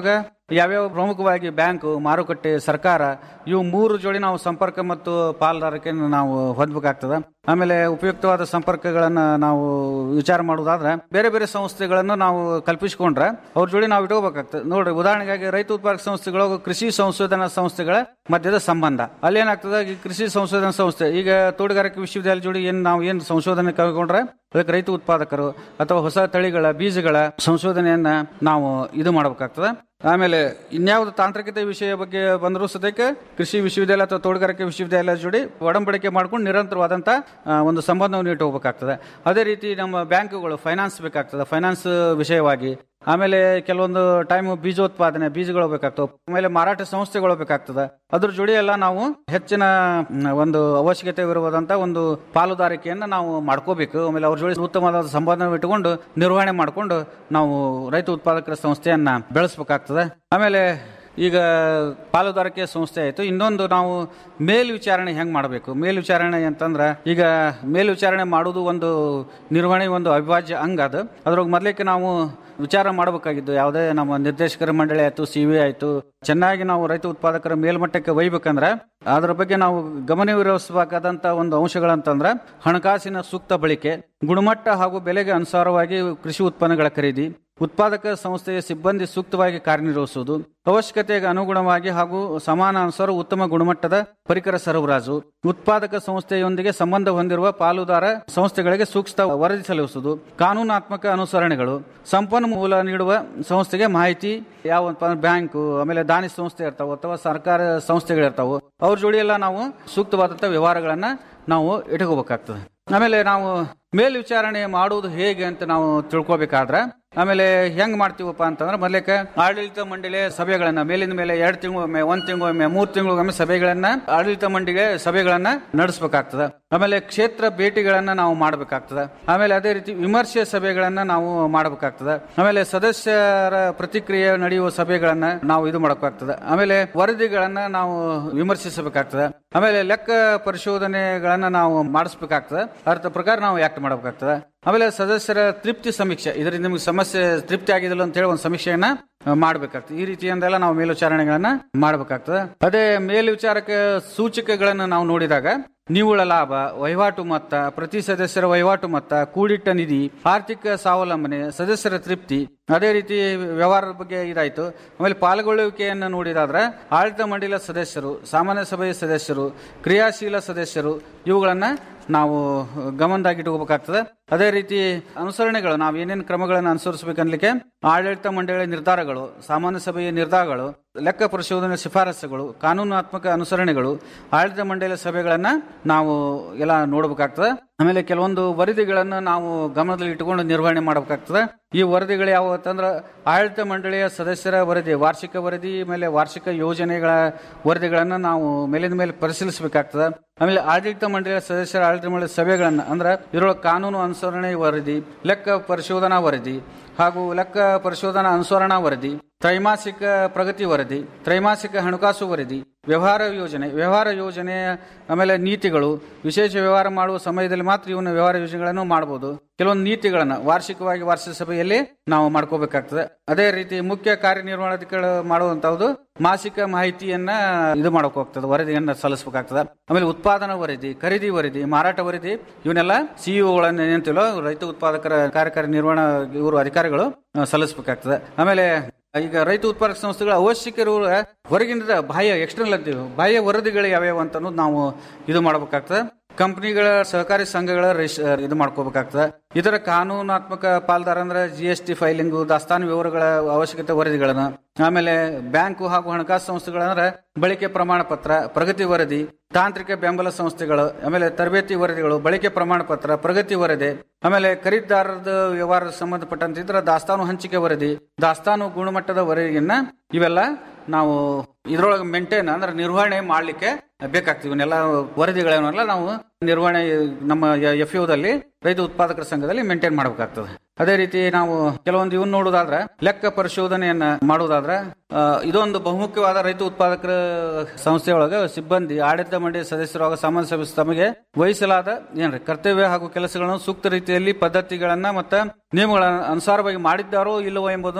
ಯಾವ್ಯಾವ ಪ್ರಮುಖವಾಗಿ ಬ್ಯಾಂಕು ಮಾರುಕಟ್ಟೆ ಸರ್ಕಾರ ಇವು ಮೂರು ಜೋಡಿ ನಾವು ಸಂಪರ್ಕ ಮತ್ತು ಪಾಲ್ದಾರಿಕೆಯನ್ನು ನಾವು ಹೊಂದಬೇಕಾಗ್ತದೆ ಆಮೇಲೆ ಉಪಯುಕ್ತವಾದ ಸಂಪರ್ಕಗಳನ್ನ ನಾವು ವಿಚಾರ ಮಾಡೋದಾದ್ರೆ ಬೇರೆ ಬೇರೆ ಸಂಸ್ಥೆಗಳನ್ನು ನಾವು ಕಲ್ಪಿಸಿಕೊಂಡ್ರೆ ಅವ್ರ ಜೋಡಿ ನಾವು ಇಟ್ಕೋಬೇಕಾಗ್ತದೆ ನೋಡ್ರಿ ಉದಾಹರಣೆಗಾಗಿ ರೈತ ಉತ್ಪಾದಕ ಸಂಸ್ಥೆಗಳು ಹಾಗೂ ಕೃಷಿ ಸಂಶೋಧನಾ ಸಂಸ್ಥೆಗಳ ಮಧ್ಯದ ಸಂಬಂಧ ಅಲ್ಲಿ ಏನಾಗ್ತದೆ ಈ ಕೃಷಿ ಸಂಶೋಧನಾ ಸಂಸ್ಥೆ ಈಗ ತೋಟಗಾರಿಕೆ ವಿಶ್ವವಿದ್ಯಾಲಯ ಜೋಡಿ ಏನ್ ನಾವು ಏನ್ ಸಂಶೋಧನೆ ಕೈಗೊಂಡ್ರೆ ಅದಕ್ಕೆ ರೈತ ಉತ್ಪಾದಕರು ಅಥವಾ ಹೊಸ ತಳಿಗಳ ಬೀಜಗಳ ಸಂಶೋಧನೆಯನ್ನ ನಾವು ಇದು ಮಾಡಬೇಕಾಗ್ತದೆ ಆಮೇಲೆ ಇನ್ಯಾವುದು ತಾಂತ್ರಿಕತೆ ವಿಷಯ ಬಗ್ಗೆ ಬಂದರೂ ಸದ್ಯಕ್ಕೆ ಕೃಷಿ ವಿಶ್ವವಿದ್ಯಾಲಯ ಅಥವಾ ತೋಟಗಾರಿಕೆ ವಿಶ್ವವಿದ್ಯಾಲಯ ಜೋಡಿ ಒಡಂಬಡಿಕೆ ಮಾಡ್ಕೊಂಡು ನಿರಂತರವಾದಂಥ ಆ, ಒಂದು ಸಂಬಂಧವನ್ನು ಇಟ್ಟು ಹೋಗ್ಬೇಕಾಗ್ತದೆ ಅದೇ ರೀತಿ ನಮ್ಮ ಬ್ಯಾಂಕುಗಳು ಫೈನಾನ್ಸ್ ಬೇಕಾಗ್ತದೆ ಫೈನಾನ್ಸ್ ವಿಷಯವಾಗಿ ಆಮೇಲೆ ಕೆಲವೊಂದು ಟೈಮ್ ಬೀಜೋತ್ಪಾದನೆ ಬೀಜಗಳು ಬೇಕಾಗ್ತವೆ ಆಮೇಲೆ ಮಾರಾಟ ಸಂಸ್ಥೆಗಳು ಬೇಕಾಗ್ತದೆ ಅದ್ರ ಜೋಡಿ ಎಲ್ಲ ನಾವು ಹೆಚ್ಚಿನ ಮ್, ಒಂದು ಅವಶ್ಯಕತೆ ಇರುವುದಂತ ಒಂದು ಪಾಲುದಾರಿಕೆಯನ್ನ ನಾವು ಮಾಡ್ಕೋಬೇಕು ಆಮೇಲೆ ಅವ್ರ ಜೋಡಿ ಉತ್ತಮವಾದ ಸಂಬಂಧ ಇಟ್ಟುಕೊಂಡು ನಿರ್ವಹಣೆ ಮಾಡಿಕೊಂಡು ನಾವು ರೈತ ಉತ್ಪಾದಕರ ಸಂಸ್ಥೆಯನ್ನ ಬೆಳೆಸಬೇಕಾಗ್ತದೆ ಆಮೇಲೆ ಈಗ ಪಾಲುದಾರಿಕೆ ಸಂಸ್ಥೆ ಆಯಿತು ಇನ್ನೊಂದು ನಾವು ಮೇಲ್ವಿಚಾರಣೆ ಹೆಂಗೆ ಮಾಡಬೇಕು ಮೇಲ್ವಿಚಾರಣೆ ಅಂತಂದ್ರೆ ಈಗ ಮೇಲ್ವಿಚಾರಣೆ ಮಾಡೋದು ಒಂದು ನಿರ್ವಹಣೆ ಒಂದು ಅವಿಭಾಜ್ಯ ಅಂಗ ಅದು ಅದ್ರೊಳಗೆ ಮೊದಲಿಕ್ಕೆ ನಾವು ವಿಚಾರ ಮಾಡಬೇಕಾಗಿದ್ದು ಯಾವುದೇ ನಮ್ಮ ನಿರ್ದೇಶಕರ ಮಂಡಳಿ ಆಯಿತು ಸಿ ವಿ ಆಯಿತು ಚೆನ್ನಾಗಿ ನಾವು ರೈತ ಉತ್ಪಾದಕರ ಮೇಲ್ಮಟ್ಟಕ್ಕೆ ಒಯ್ಬೇಕಂದ್ರೆ ಅದರ ಬಗ್ಗೆ ನಾವು ಗಮನವಿರಿಸಬೇಕಾದಂತ ಒಂದು ಅಂಶಗಳಂತಂದ್ರೆ ಹಣಕಾಸಿನ ಸೂಕ್ತ ಬಳಕೆ ಗುಣಮಟ್ಟ ಹಾಗೂ ಬೆಲೆಗೆ ಅನುಸಾರವಾಗಿ ಕೃಷಿ ಉತ್ಪನ್ನಗಳ ಖರೀದಿ ಉತ್ಪಾದಕ ಸಂಸ್ಥೆಯ ಸಿಬ್ಬಂದಿ ಸೂಕ್ತವಾಗಿ ಕಾರ್ಯನಿರ್ವಹಿಸುವುದು ಅವಶ್ಯಕತೆಗೆ ಅನುಗುಣವಾಗಿ ಹಾಗೂ ಸಮಾನಾನುಸಾರ ಉತ್ತಮ ಗುಣಮಟ್ಟದ ಪರಿಕರ ಸರಬರಾಜು ಉತ್ಪಾದಕ ಸಂಸ್ಥೆಯೊಂದಿಗೆ ಸಂಬಂಧ ಹೊಂದಿರುವ ಪಾಲುದಾರ ಸಂಸ್ಥೆಗಳಿಗೆ ಸೂಕ್ತ ವರದಿ ಸಲ್ಲಿಸುವುದು ಕಾನೂನಾತ್ಮಕ ಅನುಸರಣೆಗಳು ಸಂಪನ್ಮೂಲ ನೀಡುವ ಸಂಸ್ಥೆಗೆ ಮಾಹಿತಿ ಯಾವ ಬ್ಯಾಂಕು ಆಮೇಲೆ ದಾನಿ ಸಂಸ್ಥೆ ಇರ್ತಾವ ಅಥವಾ ಸರ್ಕಾರ ಸಂಸ್ಥೆಗಳಿರ್ತಾವು ಅವ್ರ ಜೋಡಿ ಎಲ್ಲ ನಾವು ಸೂಕ್ತವಾದಂತ ವ್ಯವಹಾರಗಳನ್ನ ನಾವು ಇಟ್ಕೋಬೇಕಾಗ್ತದೆ ಆಮೇಲೆ ನಾವು ಮೇಲ್ವಿಚಾರಣೆ ಮಾಡುವುದು ಹೇಗೆ ಅಂತ ನಾವು ತಿಳ್ಕೊಬೇಕಾದ್ರೆ ಆಮೇಲೆ ಹೆಂಗ್ ಮಾಡ್ತೀವಪ್ಪ ಅಂತಂದ್ರೆ ಮೊದಲಕ್ಕೆ ಆಡಳಿತ ಮಂಡಳಿಯ ಸಭೆಗಳನ್ನ ಮೇಲಿನ ಮೇಲೆ ಎರಡು ತಿಂಗಳೊಮ್ಮೆ ಒಂದ್ ತಿಂಗಳೊಮ್ಮೆ ಮೂರ್ ತಿಂಗಳೊಮ್ಮೆ ಸಭೆಗಳನ್ನ ಆಡಳಿತ ಮಂಡಳಿಗೆ ಸಭೆಗಳನ್ನ ನಡೆಸಬೇಕಾಗ್ತದೆ ಆಮೇಲೆ ಕ್ಷೇತ್ರ ಭೇಟಿಗಳನ್ನ ನಾವು ಮಾಡಬೇಕಾಗ್ತದೆ ಆಮೇಲೆ ಅದೇ ರೀತಿ ವಿಮರ್ಶೆ ಸಭೆಗಳನ್ನ ನಾವು ಮಾಡಬೇಕಾಗ್ತದೆ ಆಮೇಲೆ ಸದಸ್ಯರ ಪ್ರತಿಕ್ರಿಯೆ ನಡೆಯುವ ಸಭೆಗಳನ್ನ ನಾವು ಇದು ಮಾಡಬೇಕಾಗ್ತದೆ ಆಮೇಲೆ ವರದಿಗಳನ್ನ ನಾವು ವಿಮರ್ಶಿಸಬೇಕಾಗ್ತದೆ ಆಮೇಲೆ ಲೆಕ್ಕ ಪರಿಶೋಧನೆಗಳನ್ನ ನಾವು ಮಾಡಿಸ್ಬೇಕಾಗ್ತದೆ ಅರ್ಥ ಪ್ರಕಾರ ನಾವು ಆಕ್ಟ್ ಮಾಡಬೇಕಾಗ್ತದೆ ಆಮೇಲೆ ಸದಸ್ಯರ ತೃಪ್ತಿ ಸಮೀಕ್ಷೆ ಇದರಿಂದ ನಿಮ್ಗೆ ಸಮಸ್ಯೆ ತೃಪ್ತಿ ಆಗಿದಿಲ್ಲ ಅಂತ ಹೇಳಿ ಒಂದು ಸಮೀಕ್ಷೆಯನ್ನ ಮಾಡಬೇಕಾಗ್ತದೆ ಈ ರೀತಿಯಿಂದೆಲ್ಲ ನಾವು ಮೇಲ್ವಿಚಾರಣೆಗಳನ್ನ ಮಾಡಬೇಕಾಗ್ತದೆ ಅದೇ ಮೇಲ್ವಿಚಾರಕ ಸೂಚಕಗಳನ್ನ ನಾವು ನೋಡಿದಾಗ ನಿವ್ವಳ ಲಾಭ ವಹಿವಾಟು ಮೊತ್ತ ಪ್ರತಿ ಸದಸ್ಯರ ವಹಿವಾಟು ಮೊತ್ತ ಕೂಡಿಟ್ಟ ನಿಧಿ ಆರ್ಥಿಕ ಸ್ವಾವಲಂಬನೆ ಸದಸ್ಯರ ತೃಪ್ತಿ ಅದೇ ರೀತಿ ವ್ಯವಹಾರದ ಬಗ್ಗೆ ಇದಾಯ್ತು ಆಮೇಲೆ ಪಾಲ್ಗೊಳ್ಳುವಿಕೆಯನ್ನು ನೋಡಿದಾದ್ರೆ ಆಡಳಿತ ಮಂಡಳಿಯ ಸದಸ್ಯರು ಸಾಮಾನ್ಯ ಸಭೆಯ ಸದಸ್ಯರು ಕ್ರಿಯಾಶೀಲ ಸದಸ್ಯರು ಇವುಗಳನ್ನ ನಾವು ಗಮನದಾಗಿಟ್ಕೋಬೇಕಾಗ್ತದೆ ಅದೇ ರೀತಿ ಅನುಸರಣೆಗಳು ನಾವು ಏನೇನು ಕ್ರಮಗಳನ್ನು ಅನುಸರಿಸಬೇಕನ್ಲಿಕ್ಕೆ ಆಡಳಿತ ಮಂಡಳಿಯ ನಿರ್ಧಾರಗಳು ಸಾಮಾನ್ಯ ಸಭೆಯ ನಿರ್ಧಾರಗಳು ಲೆಕ್ಕ ಪರಿಶೋಧನೆ ಶಿಫಾರಸುಗಳು ಕಾನೂನಾತ್ಮಕ ಅನುಸರಣೆಗಳು ಆಡಳಿತ ಮಂಡಳಿಯ ಸಭೆಗಳನ್ನ ನಾವು ಎಲ್ಲ ನೋಡಬೇಕಾಗ್ತದೆ ಆಮೇಲೆ ಕೆಲವೊಂದು ವರದಿಗಳನ್ನು ನಾವು ಗಮನದಲ್ಲಿ ಇಟ್ಟುಕೊಂಡು ನಿರ್ವಹಣೆ ಮಾಡಬೇಕಾಗ್ತದೆ ಈ ವರದಿಗಳು ಯಾವ ಅಂತಂದ್ರೆ ಆಡಳಿತ ಮಂಡಳಿಯ ಸದಸ್ಯರ ವರದಿ ವಾರ್ಷಿಕ ವರದಿ ಮೇಲೆ ವಾರ್ಷಿಕ ಯೋಜನೆಗಳ ವರದಿಗಳನ್ನು ನಾವು ಮೇಲಿನ ಮೇಲೆ ಪರಿಶೀಲಿಸಬೇಕಾಗ್ತದೆ ಆಮೇಲೆ ಆಡಳಿತ ಮಂಡಳಿಯ ಸದಸ್ಯರ ಆಡಳಿತ ಮಂಡಳಿಯ ಸಭೆಗಳನ್ನ ಅಂದ್ರೆ ಇದರೊಳಗೆ ಕಾನೂನು ಅನುಸರಣೆ ವರದಿ ಲೆಕ್ಕ ಪರಿಶೋಧನಾ ವರದಿ ಹಾಗೂ ಲೆಕ್ಕ ಪರಿಶೋಧನಾ ಅನುಸರಣಾ ವರದಿ ತ್ರೈಮಾಸಿಕ ಪ್ರಗತಿ ವರದಿ ತ್ರೈಮಾಸಿಕ ಹಣಕಾಸು ವರದಿ ವ್ಯವಹಾರ ಯೋಜನೆ ವ್ಯವಹಾರ ಯೋಜನೆ ಆಮೇಲೆ ನೀತಿಗಳು ವಿಶೇಷ ವ್ಯವಹಾರ ಮಾಡುವ ಸಮಯದಲ್ಲಿ ಮಾತ್ರ ಇವನ್ನ ವ್ಯವಹಾರ ಯೋಜನೆಗಳನ್ನು ಮಾಡಬಹುದು ಕೆಲವೊಂದು ನೀತಿಗಳನ್ನ ವಾರ್ಷಿಕವಾಗಿ ವಾರ್ಷಿಕ ಸಭೆಯಲ್ಲಿ ನಾವು ಮಾಡ್ಕೋಬೇಕಾಗ್ತದೆ ಅದೇ ರೀತಿ ಮುಖ್ಯ ಕಾರ್ಯನಿರ್ವಹಣಾಧಿಕಾರಿಗಳು ಮಾಡುವಂತಹದ್ದು ಮಾಸಿಕ ಮಾಹಿತಿಯನ್ನ ಇದು ಮಾಡಕ್ ಹೋಗ್ತದೆ ವರದಿಯನ್ನ ಸಲ್ಲಿಸಬೇಕಾಗ್ತದೆ ಆಮೇಲೆ ಉತ್ಪಾದನಾ ವರದಿ ಖರೀದಿ ವರದಿ ಮಾರಾಟ ವರದಿ ಇವನ್ನೆಲ್ಲ ಸಿಇಒಗಳನ್ನ ಏನಂತೀವೋ ರೈತ ಉತ್ಪಾದಕರ ಕಾರ್ಯಕಾರಿ ನಿರ್ವಹಣಾ ಇವರು ಅಧಿಕಾರಿಗಳು ಆ, ಸಲ್ಲಿಸಬೇಕಾಗ್ತದೆ ಆಮೇಲೆ ಈಗ ರೈತ ಉತ್ಪಾದಕ ಸಂಸ್ಥೆಗಳ ಅವಶ್ಯಕ ಇರುವ ಹೊರಗಿನಿಂದ ಬಾಹ್ಯ ಎಕ್ಸ್ಟರ್ನಲ್ ಅಂತೀವಿ ಬಾಹ್ಯ ವರದಿಗಳು ಯಾವ್ಯಾವ ಅಂತ ಅನ್ನೋದು ನಾವು ಇದು ಮಾಡಬೇಕಾಗ್ತದೆ ಕಂಪನಿಗಳ ಸಹಕಾರಿ ಸಂಘಗಳ ರಿಸ್- ಇದು ಮಾಡ್ಕೋಬೇಕಾಗ್ತದೆ ಇದರ ಕಾನೂನಾತ್ಮಕ ಪಾಲ್ದಾರ ಅಂದ್ರೆ ಜಿ ಎಸ್ ಟಿ ಫೈಲಿಂಗು ದಾಸ್ತಾನು ವಿವರಗಳ ಅವಶ್ಯಕತೆ ವರದಿಗಳನ್ನ ಆಮೇಲೆ ಬ್ಯಾಂಕು ಹಾಗೂ ಹಣಕಾಸು ಸಂಸ್ಥೆಗಳಂದ್ರೆ ಬಳಕೆ ಪ್ರಮಾಣ ಪತ್ರ ಪ್ರಗತಿ ವರದಿ ತಾಂತ್ರಿಕ ಬೆಂಬಲ ಸಂಸ್ಥೆಗಳು ಆಮೇಲೆ ತರಬೇತಿ ವರದಿಗಳು ಬಳಕೆ ಪ್ರಮಾಣ ಪತ್ರ ಪ್ರಗತಿ ವರದಿ ಆಮೇಲೆ ಖರೀದಿದಾರರದ ವ್ಯವಹಾರ ಸಂಬಂಧಪಟ್ಟಂತಿದ್ರ ದಾಸ್ತಾನು ಹಂಚಿಕೆ ವರದಿ ದಾಸ್ತಾನು ಗುಣಮಟ್ಟದ ವರದಿಯನ್ನ ಇವೆಲ್ಲ ನಾವು ಇದ್ರೊಳಗೆ ಮೇಂಟೈನ್ ಅಂದ್ರೆ ನಿರ್ವಹಣೆ ಮಾಡ್ಲಿಕ್ಕೆ ಬೇಕಾಗ್ತದೆ ಇವನ್ನೆಲ್ಲ ವರದಿಗಳನ್ನೆಲ್ಲ ನಾವು ನಿರ್ವಹಣೆ ನಮ್ಮ ಎಫ್ ದಲ್ಲಿ ರೈತ ಉತ್ಪಾದಕರ ಸಂಘದಲ್ಲಿ ಮೇಂಟೈನ್ ಮಾಡಬೇಕಾಗ್ತದೆ ಅದೇ ರೀತಿ ನಾವು ಕೆಲವೊಂದು ಇವನ್ ನೋಡೋದಾದ್ರೆ ಲೆಕ್ಕ ಪರಿಶೋಧನೆಯನ್ನ ಮಾಡೋದಾದ್ರೆ ಆ, ಇದೊಂದು ಬಹುಮುಖ್ಯವಾದ ರೈತ ಉತ್ಪಾದಕರ ಸಂಸ್ಥೆಯೊಳಗೆ ಸಿಬ್ಬಂದಿ ಆಡಳಿತ ಮಂಡಳಿ ಸದಸ್ಯರು ಹಾಗೂ ಸಾಮಾನ್ಯ ಸಭೆ ತಮಗೆ ವಹಿಸಲಾದ ಏನ್ರಿ ಕರ್ತವ್ಯ ಹಾಗೂ ಕೆಲಸಗಳನ್ನು ಸೂಕ್ತ ರೀತಿಯಲ್ಲಿ ಪದ್ಧತಿಗಳನ್ನ ಮತ್ತು ನಿಯಮಗಳ ಅನುಸಾರವಾಗಿ ಮಾಡಿದ್ದಾರೋ ಇಲ್ಲವೋ ಎಂಬುದನ್ನು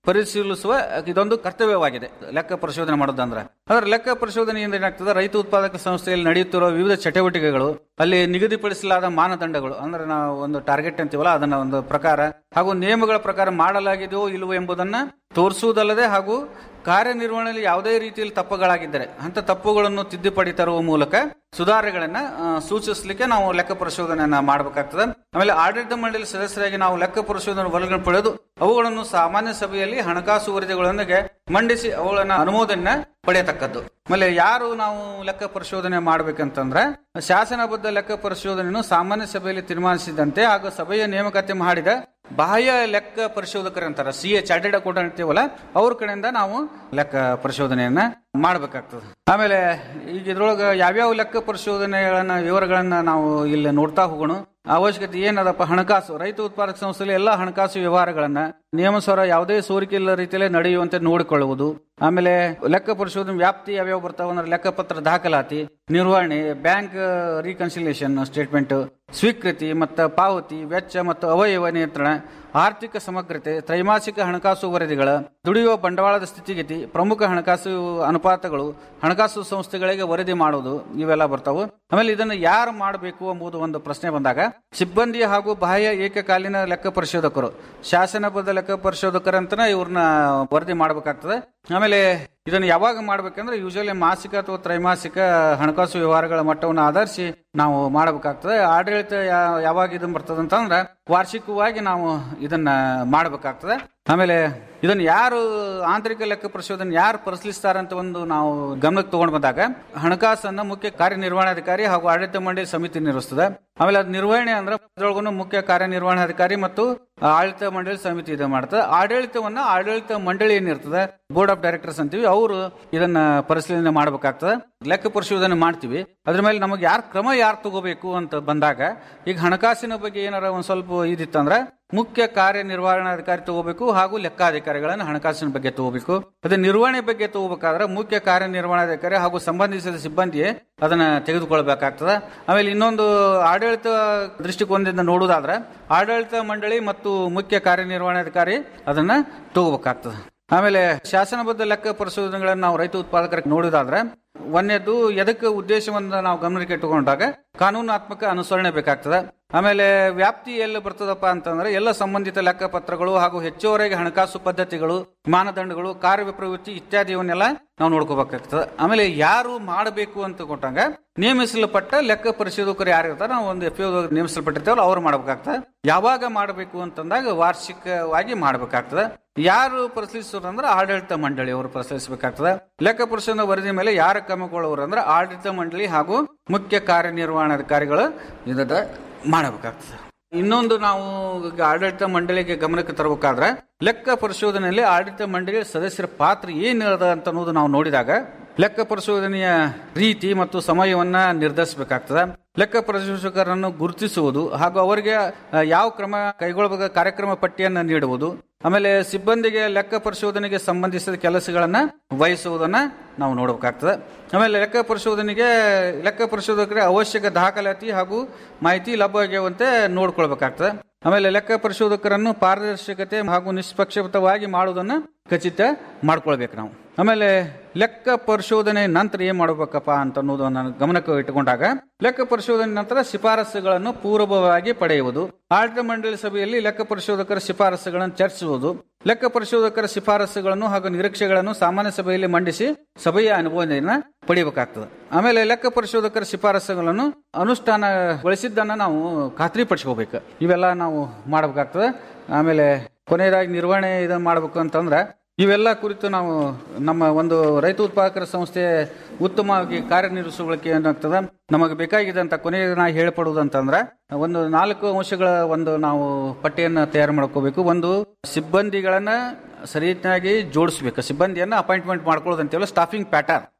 ಪರಿಶೀಲಿಸುವ ಇದೊಂದು ಕರ್ತವ್ಯವಾಗಿದೆ ಲೆಕ್ಕ ಪರಿಶೋಧನೆ ಮಾಡೋದಂದ್ರೆ ಅದರ ಲೆಕ್ಕ ಪರಿಶೋಧನೆಯಿಂದ ಏನಾಗ್ತದೆ ರೈತ ಉತ್ಪಾದಕ ಸಂಸ್ಥೆಯಲ್ಲಿ ನಡೆಯುತ್ತಿರುವ ವಿವಿಧ ಚಟುವಟಿಕೆಗಳು ಅಲ್ಲಿ ನಿಗದಿಪಡಿಸಲಾದ ಮಾನದಂಡಗಳು ಅಂದ್ರೆ ನಾವು ಒಂದು ಟಾರ್ಗೆಟ್ ಅಂತೀವಲ್ಲ ಅದನ್ನ ಒಂದು ಪ್ರಕಾರ ಹಾಗೂ ನಿಯಮಗಳ ಪ್ರಕಾರ ಮಾಡಲಾಗಿದೆಯೋ ಇಲ್ಲವೋ ಎಂಬುದನ್ನ ತೋರಿಸುವುದಲ್ಲದೆ ಹಾಗೂ ಕಾರ್ಯನಿರ್ವಹಣೆಯಲ್ಲಿ ಯಾವುದೇ ರೀತಿಯಲ್ಲಿ ತಪ್ಪುಗಳಾಗಿದ್ದರೆ ಅಂತ ತಪ್ಪುಗಳನ್ನು ತಿದ್ದುಪಡಿ ತರುವ ಮೂಲಕ ಸುಧಾರಣೆಗಳನ್ನ ಆ, ಸೂಚಿಸಲಿಕ್ಕೆ ನಾವು ಲೆಕ್ಕ ಪರಿಶೋಧನೆಯನ್ನ ಮಾಡಬೇಕಾಗ್ತದೆ ಆಮೇಲೆ ಆಡಳಿತ ಮಂಡಳಿ ಸದಸ್ಯರಾಗಿ ನಾವು ಲೆಕ್ಕ ಪರಿಶೋಧನೆ ವರದಿಗಳನ್ನು ಪಡೆದು ಅವುಗಳನ್ನು ಸಾಮಾನ್ಯ ಸಭೆಯಲ್ಲಿ ಹಣಕಾಸು ವರದಿಗಳೊಂದಿಗೆ ಮಂಡಿಸಿ ಅವುಗಳನ್ನ ಅನುಮೋದನೆ ಪಡೆಯತಕ್ಕದ್ದು ಆಮೇಲೆ ಯಾರು ನಾವು ಲೆಕ್ಕ ಪರಿಶೋಧನೆ ಮಾಡ್ಬೇಕಂತಂದ್ರೆ ಶಾಸನಬದ್ಧ ಲೆಕ್ಕ ಪರಿಶೋಧನೆಯನ್ನು ಸಾಮಾನ್ಯ ಸಭೆಯಲ್ಲಿ ತೀರ್ಮಾನಿಸಿದಂತೆ ಹಾಗೂ ಸಭೆಯ ನೇಮಕಾತಿ ಮಾಡಿದ ಬಾಹ್ಯ ಲೆಕ್ಕ ಪರಿಶೋಧಕರು ಅಂತಾರ ಸಿ ಎ ಚಾರ್ಟೆಡ್ ಅಕೌಂಟೆಂಟ್ ಅಂತೀವಲ್ಲ ಅವ್ರ ಕಡೆಯಿಂದ ನಾವು ಲೆಕ್ಕ ಪರಿಶೋಧನೆಯನ್ನ ಮಾಡಬೇಕಾಗ್ತದೆ ಆಮೇಲೆ ಈಗ ಇದ್ರೊಳಗೆ ಯಾವ್ಯಾವ ಲೆಕ್ಕ ಪರಿಶೋಧನೆಗಳನ್ನ ವಿವರಗಳನ್ನ ನಾವು ಇಲ್ಲಿ ನೋಡ್ತಾ ಹೋಗೋಣ ಅವಶ್ಯಕತೆ ಏನದಪ್ಪ ಹಣಕಾಸು ರೈತ ಉತ್ಪಾದಕ ಸಂಸ್ಥೆಯಲ್ಲಿ ಎಲ್ಲ ಹಣಕಾಸು ವ್ಯವಹಾರಗಳನ್ನ ನಿಯಮಸ್ವರ ಯಾವುದೇ ಸೋರಿಕೆ ಇಲ್ಲ ರೀತಿಯಲ್ಲಿ ನಡೆಯುವಂತೆ ನೋಡಿಕೊಳ್ಳುವುದು ಆಮೇಲೆ ಲೆಕ್ಕ ಪರಿಶೋಧನೆ ವ್ಯಾಪ್ತಿ ಯಾವ್ಯಾವ ಬರ್ತಾವ ಅಂದ್ರೆ ಲೆಕ್ಕಪತ್ರ ದಾಖಲಾತಿ ನಿರ್ವಹಣೆ ಬ್ಯಾಂಕ್ ರೀಕನ್ಸಿಲೇಷನ್ ಸ್ಟೇಟ್ಮೆಂಟ್ ಸ್ವೀಕೃತಿ ಮತ್ತು ಪಾವತಿ ವೆಚ್ಚ ಮತ್ತು ಅವಯವ ನಿಯಂತ್ರಣ ಆರ್ಥಿಕ ಸಮಗ್ರತೆ ತ್ರೈಮಾಸಿಕ ಹಣಕಾಸು ವರದಿಗಳ ದುಡಿಯುವ ಬಂಡವಾಳದ ಸ್ಥಿತಿಗತಿ ಪ್ರಮುಖ ಹಣಕಾಸು ಅನುಪಾತಗಳು ಹಣಕಾಸು ಸಂಸ್ಥೆಗಳಿಗೆ ವರದಿ ಮಾಡುವುದು ಇವೆಲ್ಲ ಬರ್ತಾವು ಆಮೇಲೆ ಇದನ್ನು ಯಾರು ಮಾಡಬೇಕು ಎಂಬುದು ಒಂದು ಪ್ರಶ್ನೆ ಬಂದಾಗ ಸಿಬ್ಬಂದಿ ಹಾಗೂ ಬಾಹ್ಯ ಏಕಕಾಲೀನ ಲೆಕ್ಕ ಪರಿಶೋಧಕರು ಶಾಸನಬದ್ಧ ಲೆಕ್ಕ ಪರಿಶೋಧಕರಂತನ ಇವ್ರನ್ನ ವರದಿ ಮಾಡಬೇಕಾಗ್ತದೆ ಆಮೇಲೆ ಇದನ್ನು ಯಾವಾಗ ಮಾಡ್ಬೇಕಂದ್ರೆ ಯೂಶಲಿ ಮಾಸಿಕ ಅಥವಾ ತ್ರೈಮಾಸಿಕ ಹಣಕಾಸು ವ್ಯವಹಾರಗಳ ಮಟ್ಟವನ್ನು ಆಧರಿಸಿ ನಾವು ಮಾಡಬೇಕಾಗ್ತದೆ ಆಡಳಿತ ಯಾ- ಯಾವಾಗ ಇದನ್ನ ಬರ್ತದೆ ಅಂತಂದ್ರೆ ವಾರ್ಷಿಕವಾಗಿ ನಾವು ಇದನ್ನ ಮಾಡಬೇಕಾಗ್ತದೆ ಆಮೇಲೆ ಇದನ್ನ ಯಾರು ಆಂತರಿಕ ಲೆಕ್ಕ ಪರಿಶೋಧನೆ ಯಾರು ಪರಿಶೀಲಿಸ್ತಾರೆ ಅಂತ ಒಂದು ನಾವು ಗಮನಕ್ಕೆ ತಗೊಂಡು ಬಂದಾಗ ಹಣಕಾಸನ್ನ ಮುಖ್ಯ ಕಾರ್ಯನಿರ್ವಹಣಾಧಿಕಾರಿ ಹಾಗೂ ಆಡಳಿತ ಮಂಡಳಿ ಸಮಿತಿ ನಿರ್ವಹಿಸ್ತದೆ ಆಮೇಲೆ ಅದು ನಿರ್ವಹಣೆ ಅಂದ್ರೆ ಅದ್ರೊಳಗೂ ಮುಖ್ಯ ಕಾರ್ಯನಿರ್ವಹಣಾಧಿಕಾರಿ ಮತ್ತು ಆಡಳಿತ ಮಂಡಳಿ ಸಮಿತಿ ಇದು ಮಾಡ್ತದೆ ಆಡಳಿತವನ್ನ ಆಡಳಿತ ಮಂಡಳಿ ಏನಿರ್ತದೆ ಬೋರ್ಡ್ ಆಫ್ ಡೈರೆಕ್ಟರ್ಸ್ ಅಂತೀವಿ ಅವರು ಇದನ್ನ ಪರಿಶೀಲನೆ ಮಾಡಬೇಕಾಗ್ತದೆ ಲೆಕ್ಕ ಪರಿಶೋಧನೆ ಮಾಡ್ತೀವಿ ಅದ್ರ ಮೇಲೆ ನಮಗೆ ಯಾರು ಕ್ರಮ ಯಾರು ತಗೋಬೇಕು ಅಂತ ಬಂದಾಗ ಈಗ ಹಣಕಾಸಿನ ಬಗ್ಗೆ ಏನಾರ ಒಂದ್ ಸ್ವಲ್ಪ ಇದಿತ್ತಂದ್ರೆ ಮುಖ್ಯ ಕಾರ್ಯನಿರ್ವಹಣಾಧಿಕಾರಿ ತಗೋಬೇಕು ಹಾಗೂ ಲೆಕ್ಕಾಧಿಕಾರಿಗಳನ್ನ ಹಣಕಾಸಿನ ಬಗ್ಗೆ ತಗೋಬೇಕು ಅದೇ ನಿರ್ವಹಣೆ ಬಗ್ಗೆ ತಗೋಬೇಕಾದ್ರೆ ಮುಖ್ಯ ಕಾರ್ಯನಿರ್ವಹಣಾಧಿಕಾರಿ ಹಾಗೂ ಸಂಬಂಧಿಸಿದ ಸಿಬ್ಬಂದಿ ಅದನ್ನ ತೆಗೆದುಕೊಳ್ಬೇಕಾಗ್ತದೆ ಆಮೇಲೆ ಇನ್ನೊಂದು ಆಡಳಿತ ದೃಷ್ಟಿಕೋನದಿಂದ ನೋಡುವುದಾದ್ರೆ ಆಡಳಿತ ಮಂಡಳಿ ಮತ್ತು ಮುಖ್ಯ ಕಾರ್ಯನಿರ್ವಹಣಾಧಿಕಾರಿ ಅದನ್ನ ತಗೋಬೇಕಾಗ್ತದೆ ಆಮೇಲೆ ಶಾಸನಬದ್ಧ ಲೆಕ್ಕ ಪರಿಶೋಧನೆಗಳನ್ನು ನಾವು ರೈತ ಉತ್ಪಾದಕರಿಗೆ ನೋಡುವುದಾದ್ರೆ ಒಂದನೇದು ಎದಕ್ಕೆ ಉದ್ದೇಶವನ್ನ ನಾವು ಗಮನಕ್ಕೆ ಇಟ್ಟುಕೊಂಡಾಗ ಕಾನೂನಾತ್ಮಕ ಅನುಸರಣೆ ಬೇಕಾಗ್ತದೆ ಆಮೇಲೆ ವ್ಯಾಪ್ತಿ ಎಲ್ಲಿ ಬರ್ತದಪ್ಪ ಅಂತಂದ್ರೆ ಎಲ್ಲ ಸಂಬಂಧಿತ ಲೆಕ್ಕ ಪತ್ರಗಳು ಹಾಗೂ ಹೆಚ್ಚುವರೆಗೆ ಹಣಕಾಸು ಪದ್ಧತಿಗಳು ಮಾನದಂಡಗಳು ಕಾರ್ಯಪ್ರವೃತ್ತಿ ಇತ್ಯಾದಿಯವನ್ನೆಲ್ಲ ನಾವು ನೋಡ್ಕೋಬೇಕಾಗ್ತದೆ ಆಮೇಲೆ ಯಾರು ಮಾಡಬೇಕು ಅಂತ ಕೊಟ್ಟಾಗ ನೇಮಿಸಲ್ಪಟ್ಟ ಲೆಕ್ಕ ಪರಿಶೋಧಕರು ಯಾರು ಇರ್ತಾರೆ ನಾವು ಒಂದು ಎಫ್ ನೇಮಿಸಲ್ಪಟ್ಟಿರ್ತೇವಲ್ಲ ಅವ್ರು ಮಾಡ್ಬೇಕಾಗ್ತದೆ ಯಾವಾಗ ಮಾಡಬೇಕು ಅಂತಂದಾಗ ವಾರ್ಷಿಕವಾಗಿ ಮಾಡಬೇಕಾಗ್ತದೆ ಯಾರು ಪರಿಶೀಲಿಸೋರು ಅಂದ್ರೆ ಆಡಳಿತ ಮಂಡಳಿ ಅವರು ಪರಿಶೀಲಿಸಬೇಕಾಗ್ತದೆ ಲೆಕ್ಕ ಪರಿಶೋಧನಾ ವರದಿ ಮೇಲೆ ಯಾರ ಕ್ರಮಗೊಳ್ಳುವರು ಅಂದ್ರೆ ಆಡಳಿತ ಮಂಡಳಿ ಹಾಗೂ ಮುಖ್ಯ ಕಾರ್ಯನಿರ್ವಹಣಾಧಿಕಾರಿಗಳು ಇದನ್ನ ಮಾಡಬೇಕಾಗ್ತದೆ ಇನ್ನೊಂದು ನಾವು ಈಗ ಆಡಳಿತ ಮಂಡಳಿಗೆ ಗಮನಕ್ಕೆ ತರಬೇಕಾದ್ರೆ ಲೆಕ್ಕ ಪರಿಶೋಧನೆಯಲ್ಲಿ ಆಡಳಿತ ಮಂಡಳಿಯ ಸದಸ್ಯರ ಪಾತ್ರ ಏನಿರದ ಅಂತ ಅನ್ನೋದು ನಾವು ನೋಡಿದಾಗ ಲೆಕ್ಕ ಪರಿಶೋಧನೆಯ ರೀತಿ ಮತ್ತು ಸಮಯವನ್ನ ನಿರ್ಧರಿಸಬೇಕಾಗ್ತದೆ ಲೆಕ್ಕ ಪರಿಶೋಧಕರನ್ನು ಗುರುತಿಸುವುದು ಹಾಗೂ ಅವರಿಗೆ ಆ, ಯಾವ ಕ್ರಮ ಕೈಗೊಳ್ಳಬೇಕಾದ ಕಾರ್ಯಕ್ರಮ ಪಟ್ಟಿಯನ್ನು ನೀಡುವುದು ಆಮೇಲೆ ಸಿಬ್ಬಂದಿಗೆ ಲೆಕ್ಕ ಪರಿಶೋಧನೆಗೆ ಸಂಬಂಧಿಸಿದ ಕೆಲಸಗಳನ್ನ ವಹಿಸುವುದನ್ನ ನಾವು ನೋಡಬೇಕಾಗ್ತದೆ ಆಮೇಲೆ ಲೆಕ್ಕ ಪರಿಶೋಧನೆಗೆ ಲೆಕ್ಕ ಪರಿಶೋಧಕರಿಗೆ ಅವಶ್ಯಕ ದಾಖಲಾತಿ ಹಾಗೂ ಮಾಹಿತಿ ಲಭ್ಯವಾಗುವಂತೆ ನೋಡ್ಕೊಳ್ಬೇಕಾಗ್ತದೆ ಆಮೇಲೆ ಲೆಕ್ಕ ಪರಿಶೋಧಕರನ್ನು ಪಾರದರ್ಶಕತೆ ಹಾಗೂ ನಿಷ್ಪಕ್ಷಪಾತವಾಗಿ ಮಾಡುವುದನ್ನ ಖಚಿತ ಮಾಡ್ಕೊಳ್ಬೇಕು ನಾವು ಆಮೇಲೆ ಲೆಕ್ಕ ಪರಿಶೋಧನೆ ನಂತರ ಏನ್ ಮಾಡಬೇಕಪ್ಪ ಅಂತ ಅನ್ನೋದನ್ನ ಗಮನಕ್ಕೆ ಇಟ್ಟುಕೊಂಡಾಗ ಲೆಕ್ಕ ಪರಿಶೋಧನೆ ನಂತರ ಶಿಫಾರಸುಗಳನ್ನು ಪೂರ್ವಭಾವಿ ಪಡೆಯುವುದು ಆಡಳಿತ ಮಂಡಳಿ ಸಭೆಯಲ್ಲಿ ಲೆಕ್ಕ ಪರಿಶೋಧಕರ ಶಿಫಾರಸುಗಳನ್ನು ಚರ್ಚಿಸುವುದು ಲೆಕ್ಕ ಪರಿಶೋಧಕರ ಶಿಫಾರಸುಗಳನ್ನು ಹಾಗೂ ನಿರೀಕ್ಷೆಗಳನ್ನು ಸಾಮಾನ್ಯ ಸಭೆಯಲ್ಲಿ ಮಂಡಿಸಿ ಸಭೆಯ ಅನುಮೋದನೆಯನ್ನ ಪಡೆಯಬೇಕಾಗ್ತದೆ ಆಮೇಲೆ ಲೆಕ್ಕ ಪರಿಶೋಧಕರ ಶಿಫಾರಸುಗಳನ್ನು ಅನುಷ್ಠಾನಗೊಳಿಸಿದ್ದನ್ನ ನಾವು ಖಾತ್ರಿಪಡಿಸ್ಕೋಬೇಕು ಇವೆಲ್ಲ ನಾವು ಮಾಡಬೇಕಾಗ್ತದೆ ಆಮೇಲೆ ಕೊನೆಯದಾಗಿ ನಿರ್ವಹಣೆ ಇದನ್ನ ಮಾಡಬೇಕು ಅಂತಂದ್ರೆ ಇವೆಲ್ಲ ಕುರಿತು ನಾವು ನಮ್ಮ ಒಂದು ರೈತ ಉತ್ಪಾದಕರ ಸಂಸ್ಥೆ ಉತ್ತಮವಾಗಿ ಕಾರ್ಯನಿರ್ವಹಿಸಲಿಕ್ಕೆ ಏನಾಗ್ತದೆ ನಮಗೆ ಬೇಕಾಗಿದ್ದಂತ ಕೊನೆಯ ನಾ ಹೇಳ್ಪಡುವುದಂತಂದ್ರೆ ಒಂದು ನಾಲ್ಕು ಅಂಶಗಳ ಒಂದು ನಾವು ಪಟ್ಟಿಯನ್ನು ತಯಾರು ಮಾಡ್ಕೋಬೇಕು ಒಂದು ಸಿಬ್ಬಂದಿಗಳನ್ನ ಸರಿಯಾಗಿ ಜೋಡಿಸ್ಬೇಕು ಸಿಬ್ಬಂದಿಯನ್ನ ಅಪಾಯಿಂಟ್ಮೆಂಟ್ ಮಾಡ್ಕೊಳ್ಳೋದು ಅಂತೀವಲ್ಲ ಸ್ಟಾಫಿಂಗ್ ಪ್ಯಾಟರ್ನ್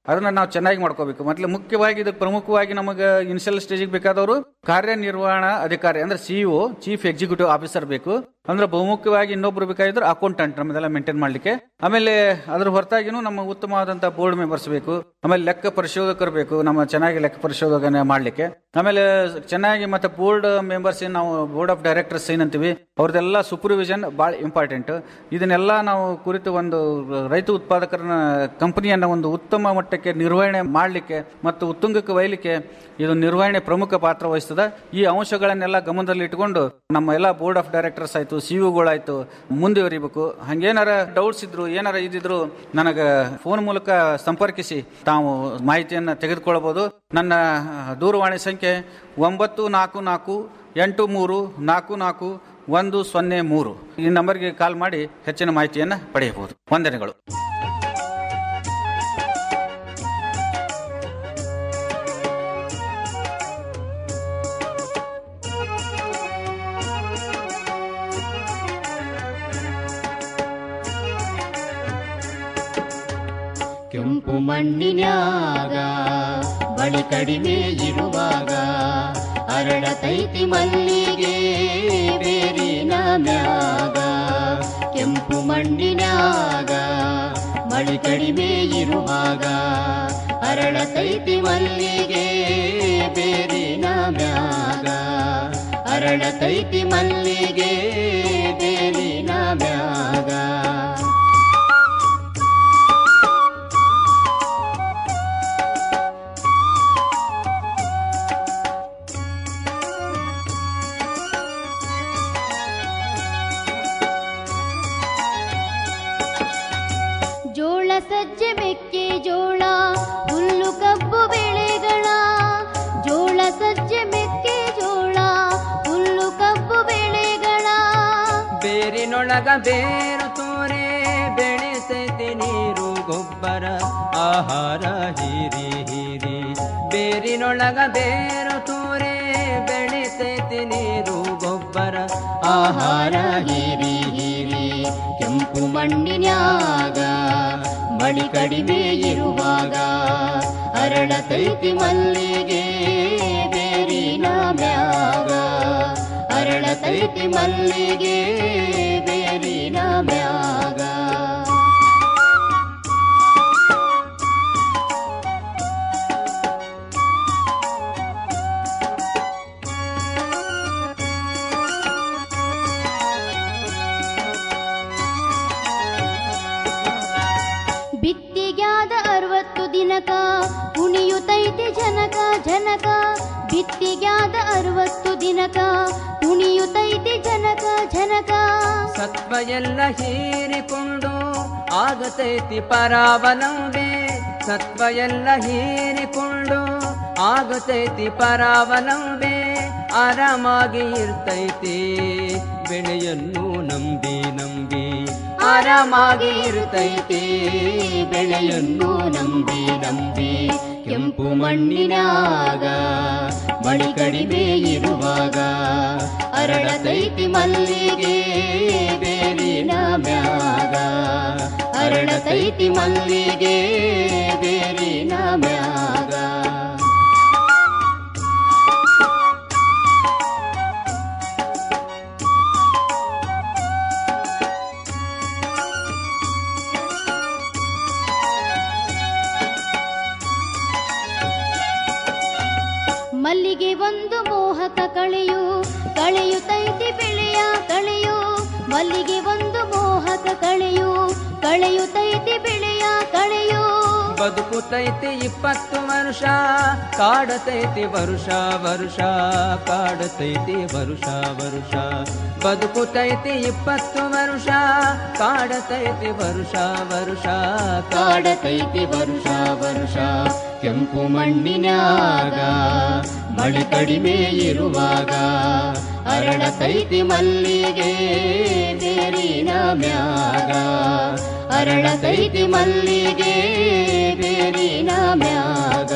ಅದನ್ನ ನಾವು ಚೆನ್ನಾಗಿ ಮಾಡ್ಕೋಬೇಕು ಮೊದಲು ಮುಖ್ಯವಾಗಿ ಇದಕ್ಕೆ ಪ್ರಮುಖವಾಗಿ ನಮಗೆ ಇನಿಷಿಯಲ್ ಸ್ಟೇಜಿಗೆ ಬೇಕಾದವರು ಕಾರ್ಯನಿರ್ವಹಣಾ ಅಧಿಕಾರಿ ಅಂದ್ರೆ ಸಿಇಒ ಚೀಫ್ ಎಕ್ಸಿಕ್ಯೂಟಿವ್ ಆಫೀಸರ್ ಬೇಕು ಅಂದ್ರೆ ಬಹುಮುಖ್ಯವಾಗಿ ಇನ್ನೊಬ್ರು ಬೇಕಾಗಿದ್ರು ಅಕೌಂಟೆಂಟ್ ನಮ್ಮದೆಲ್ಲ ಮೇಂಟೈನ್ ಮಾಡ್ಲಿಕ್ಕೆ ಆಮೇಲೆ ಅದ್ರ ಹೊರತಾಗಿನೂ ನಮ್ಮ ಉತ್ತಮವಾದಂತ ಬೋರ್ಡ್ ಮೆಂಬರ್ಸ್ ಬೇಕು ಆಮೇಲೆ ಲೆಕ್ಕ ಪರಿಶೋಧಕರು ಬೇಕು ನಮ್ಮ ಚೆನ್ನಾಗಿ ಲೆಕ್ಕ ಪರಿಶೋಧನೆ ಮಾಡ್ಲಿಕ್ಕೆ ಆಮೇಲೆ ಚೆನ್ನಾಗಿ ಮತ್ತೆ ಬೋರ್ಡ್ ಮೆಂಬರ್ಸ್ ನಾವು ಬೋರ್ಡ್ ಆಫ್ ಡೈರೆಕ್ಟರ್ಸ್ ಏನಂತೀವಿ ಅವ್ರದ್ದೆಲ್ಲ ಸೂಪರ್ವಿಷನ್ ಭಾಳ ಇಂಪಾರ್ಟೆಂಟ್ ಇದನ್ನೆಲ್ಲ ನಾವು ಕುರಿತು ಒಂದು ರೈತ ಉತ್ಪಾದಕರ ಕಂಪನಿಯನ್ನ ಒಂದು ಉತ್ತಮ ಮಟ್ಟಕ್ಕೆ ನಿರ್ವಹಣೆ ಮಾಡಲಿಕ್ಕೆ ಮತ್ತು ಉತ್ತುಂಗಕ್ಕೆ ಒಯ್ಯಲಿಕ್ಕೆ ಇದು ನಿರ್ವಹಣೆ ಪ್ರಮುಖ ಪಾತ್ರ ವಹಿಸ್ತದೆ ಈ ಅಂಶಗಳನ್ನೆಲ್ಲ ಗಮನದಲ್ಲಿ ಇಟ್ಕೊಂಡು ನಮ್ಮ ಎಲ್ಲ ಬೋರ್ಡ್ ಆಫ್ ಡೈರೆಕ್ಟರ್ಸ್ ಆಯ್ತು ಸಿಇಒಗಳಾಯ್ತು ಮುಂದುವರಿಬೇಕು ಹಂಗೇನಾರ ಡೌಟ್ಸ್ ಇದ್ರು ಏನಾರ ಇದ್ದಿದ್ರು ನನಗೆ ಫೋನ್ ಮೂಲಕ ಸಂಪರ್ಕಿಸಿ ತಾವು ಮಾಹಿತಿಯನ್ನು ತೆಗೆದುಕೊಳ್ಳಬಹುದು ನನ್ನ ದೂರವಾಣಿ ಸಂಖ್ಯೆ ಒಂಬತ್ತು ನಾಲ್ಕು ನಾಲ್ಕು ಎಂಟು ಮೂರು ನಾಲ್ಕು ನಾಲ್ಕು ಒಂದು ಸೊನ್ನೆ ಮೂರು ಈ ನಂಬರ್ಗೆ ಕಾಲ್ ಮಾಡಿ ಹೆಚ್ಚಿನ ಮಾಹಿತಿಯನ್ನು ಪಡೆಯಬಹುದು ವಂದನೆಗಳು ಕೆಂಪು ಮಣ್ಣಿನ್ಯಾಗ ಬಳಿ ಕಡಿಮೆ ಇರುವಾಗ ಅರಳತೈತಿ ಮಲ್ಲಿಗೆ ಬೇರಿನ ಮ್ಯಾಗ ಕೆಂಪು ಮಣ್ಣಿನ್ಯಾಗ ಮಳಿ ಕಡಿಮೆ ಇರುವಾಗ ಅರಳತೈತಿ ಮಲ್ಲಿಗೆ ಬೇರಿನ ಮ್ಯಾಗ ಅರಳತೈತಿ ಮಲ್ಲಿಗೆ ಬೇರಿನ ಮ್ಯಾಗ ಜೋಳ ಸಜ್ಜೆ ಮೆಕ್ಕೆ ಜೋಳ ಹುಲ್ಲು ಕಬ್ಬು ಬೆಳೆಗಳ ಜೋಳ ಸಜ್ಜೆ ಮೆಕ್ಕೆ ಜೋಳ ಹುಲ್ಲು ಕಬ್ಬು ಬೆಳೆಗಳ ಬೇರಿನೊಳಗ ಬೇರು ತೋರೆ ಬೆಳೆಸೈತೆ ನೀರು ಗೊಬ್ಬರ ಆಹಾರ ಹೀರಿ ಹೀರಿ ಬೇರಿನೊಳಗ ಬೇರು ತೋರೆ ಬೆಳೆಸೈತೆ ನೀರು ಗೊಬ್ಬರ ಆಹಾರ ಹೀರಿ ಹೀರಿ ಕೆಂಪು ಮಣ್ಣಿನ್ಯಾಗ ಮಳಿ ಕಡಿಮೆ ಇರುವಾಗ ಅರಳತೈತಿ ಮಲ್ಲಿಗೆ ಬೇರಿನ ಮ್ಯಾಗ ಅರಳತೈತಿ ಮಲ್ಲಿಗೆ ಬೇರಿನ ಮ್ಯಾಗ ಬಿತ್ತಿಗ್ಯಾದ ಅರವತ್ತು ದಿನಕ ಕುಣಿಯುತ್ತೈತಿ ಜನಕ ಜನಕ ಬಿತ್ತಿಗ್ಯಾದ ಅರವತ್ತು ದಿನಕ ಕುಣಿಯುತ್ತೈತಿ ಜನಕ ಜನಕ ಸತ್ವ ಎಲ್ಲ ಹೀರಿಕೊಂಡು ಆಗತೈತಿ ಪರಾವಲಂಬೆ ಸತ್ವ ಎಲ್ಲ ಹೀರಿಕೊಂಡು ಆಗತೈತಿ ಪರಾವಲಂಬೆ ಆರಾಮಾಗಿ ಇರ್ತೈತಿ ಬೆಳೆಯನ್ನು ನಂಬಿ ನಂಬಿ ಆರಾಮಾಗಿ ಇರ್ತೈತಿ ಬೆಳೆಯನ್ನು ನಂಬಿ ನಂಬಿ ಕೆಂಪು ಮಣ್ಣಿನಾಗ ಮಳಿ ಕಡಿಮೆ ಇರುವಾಗ ಅರಳತೈತಿ ಮಲ್ಲಿಗೆ ಬೇರಿನ ಮ್ಯಾಗ ಅರಳತೈತಿ ಮಲ್ಲಿಗೆ ಬೇರಿನ ಮ್ಯಾಗ ಮಲ್ಲಿಗೆ ಒಂದು ಮೋಹಕ ಕಳೆಯು ಕಳೆಯುತ್ತೈತಿ ಬೆಳೆಯ ಕಳೆಯು ಮಲ್ಲಿಗೆ ಒಂದು ಮೋಹಕ ಕಳೆಯು ಕಳೆಯುತ್ತೈತಿ ಬೆಳೆಯ ಕಳೆಯು ಬದುಕುತೈತಿ ಇಪ್ಪತ್ತು ವರ್ಷ ಕಾಡತೈತಿ ವರುಷ ವರುಷ ಕಾಡತೈತಿ ವರುಷ ವರುಷ ಬದುಕುತೈತಿ ಇಪ್ಪತ್ತು ವರ್ಷ ಕಾಡತೈತಿ ವರುಷ ವರುಷ ಕಾಡತೈತಿ ವರುಷ ವರುಷ ಕೆಂಪು ಮಣ್ಣಿನ್ಯಾಗ ಮಳಿ ಕಡಿಮೆ ಇರುವಾಗ ಅರಳತೈತಿ ಮಲ್ಲಿಗೆ ಬೇರಿನ ಮ್ಯಾಗ ಅರಳತೈತಿ ಮಲ್ಲಿಗೆ ಬೇರಿನ ಮ್ಯಾಗ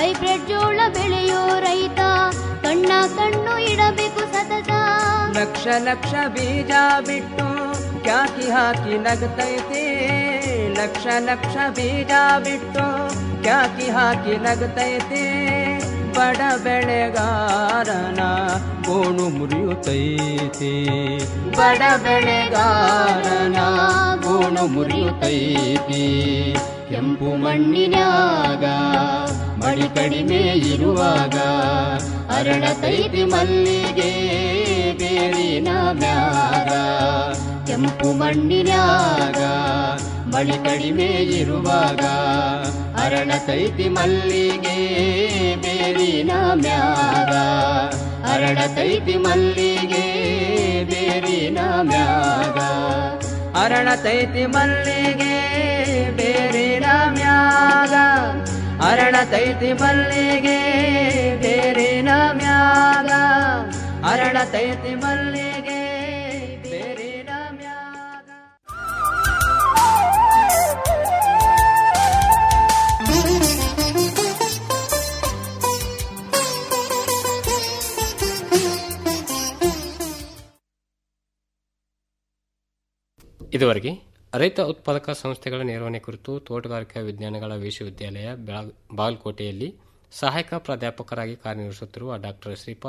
ಹೈಬ್ರಿಡ್ ಜೋಳ ಬೆಳೆಯೋ ರೈತ ಕಣ್ಣ ಕಣ್ಣು ಇಡಬೇಕು ಸತತ ಲಕ್ಷ ಲಕ್ಷ ಬೀಜ ಬಿಟ್ಟು ಕ್ಯಾಕಿ ಹಾಕಿ ನಗತೈತಿ ಲಕ್ಷ ಲಕ್ಷ ಬೀಜ ಬಿಟ್ಟು ಕ್ಯಾಕಿ ಹಾಕಿ ನಗತೈತಿ ಬಡ ಬೆಳೆಗಾರನ ಗೋಣು ಮುರಿಯುತ್ತೈತಿ ಬಡ ಬೆಳೆಗಾರನ ಗೋಣು ಮುರಿಯುತ್ತೈತಿ ಕೆಂಪು ಮಣ್ಣಿನ್ಯಾಗ ಮಳಿ ಕಡಿಮೆ ಇರುವಾಗ ಅರಳತೈತಿ ಮಲ್ಲಿಗೆ ಬೇರಿನ ಮ್ಯಾಗ ಕೆಂಪು ಮಣ್ಣಿನ್ಯಾಗ ಮಳಿ ಕಡಿಮೆ ಇರುವಾಗ ಅರಳತೈತಿ ಮಲ್ಲಿಗೆ ಬೇರಿನ ಮ್ಯಾಗ ಅರಳತೈತಿ ಮಲ್ಲಿಗೆ ಬೇರಿನ ಮ್ಯಾಗ ಅರಳತೈತಿ ಮಲ್ಲಿಗೆ ಬೇರಿನ ಮ್ಯಾಗ ಅರಳತೈತಿ ಮಲ್ಲಿಗೆ ಬೇರಿನ ಮ್ಯಾಗ ಅರಳತೈತಿ ಮಲ್ಲಿಗೆ ಬೇರಿನ ಮ್ಯಾಗ ಇದುವರೆಗೆ ರೈತ ಉತ್ಪಾದಕ ಸಂಸ್ಥೆಗಳ ನಿರ್ವಹಣೆ ಕುರಿತು ತೋಟಗಾರಿಕಾ ವಿಜ್ಞಾನಗಳ ವಿಶ್ವವಿದ್ಯಾಲಯ ಬೆಳಗ್- ಬಾಗಲಕೋಟೆಯಲ್ಲಿ ಸಹಾಯಕ ಪ್ರಾಧ್ಯಾಪಕರಾಗಿ ಕಾರ್ಯನಿರ್ವಹಿಸುತ್ತಿರುವ ಡಾಕ್ಟರ್ ಶ್ರೀಪಾದ್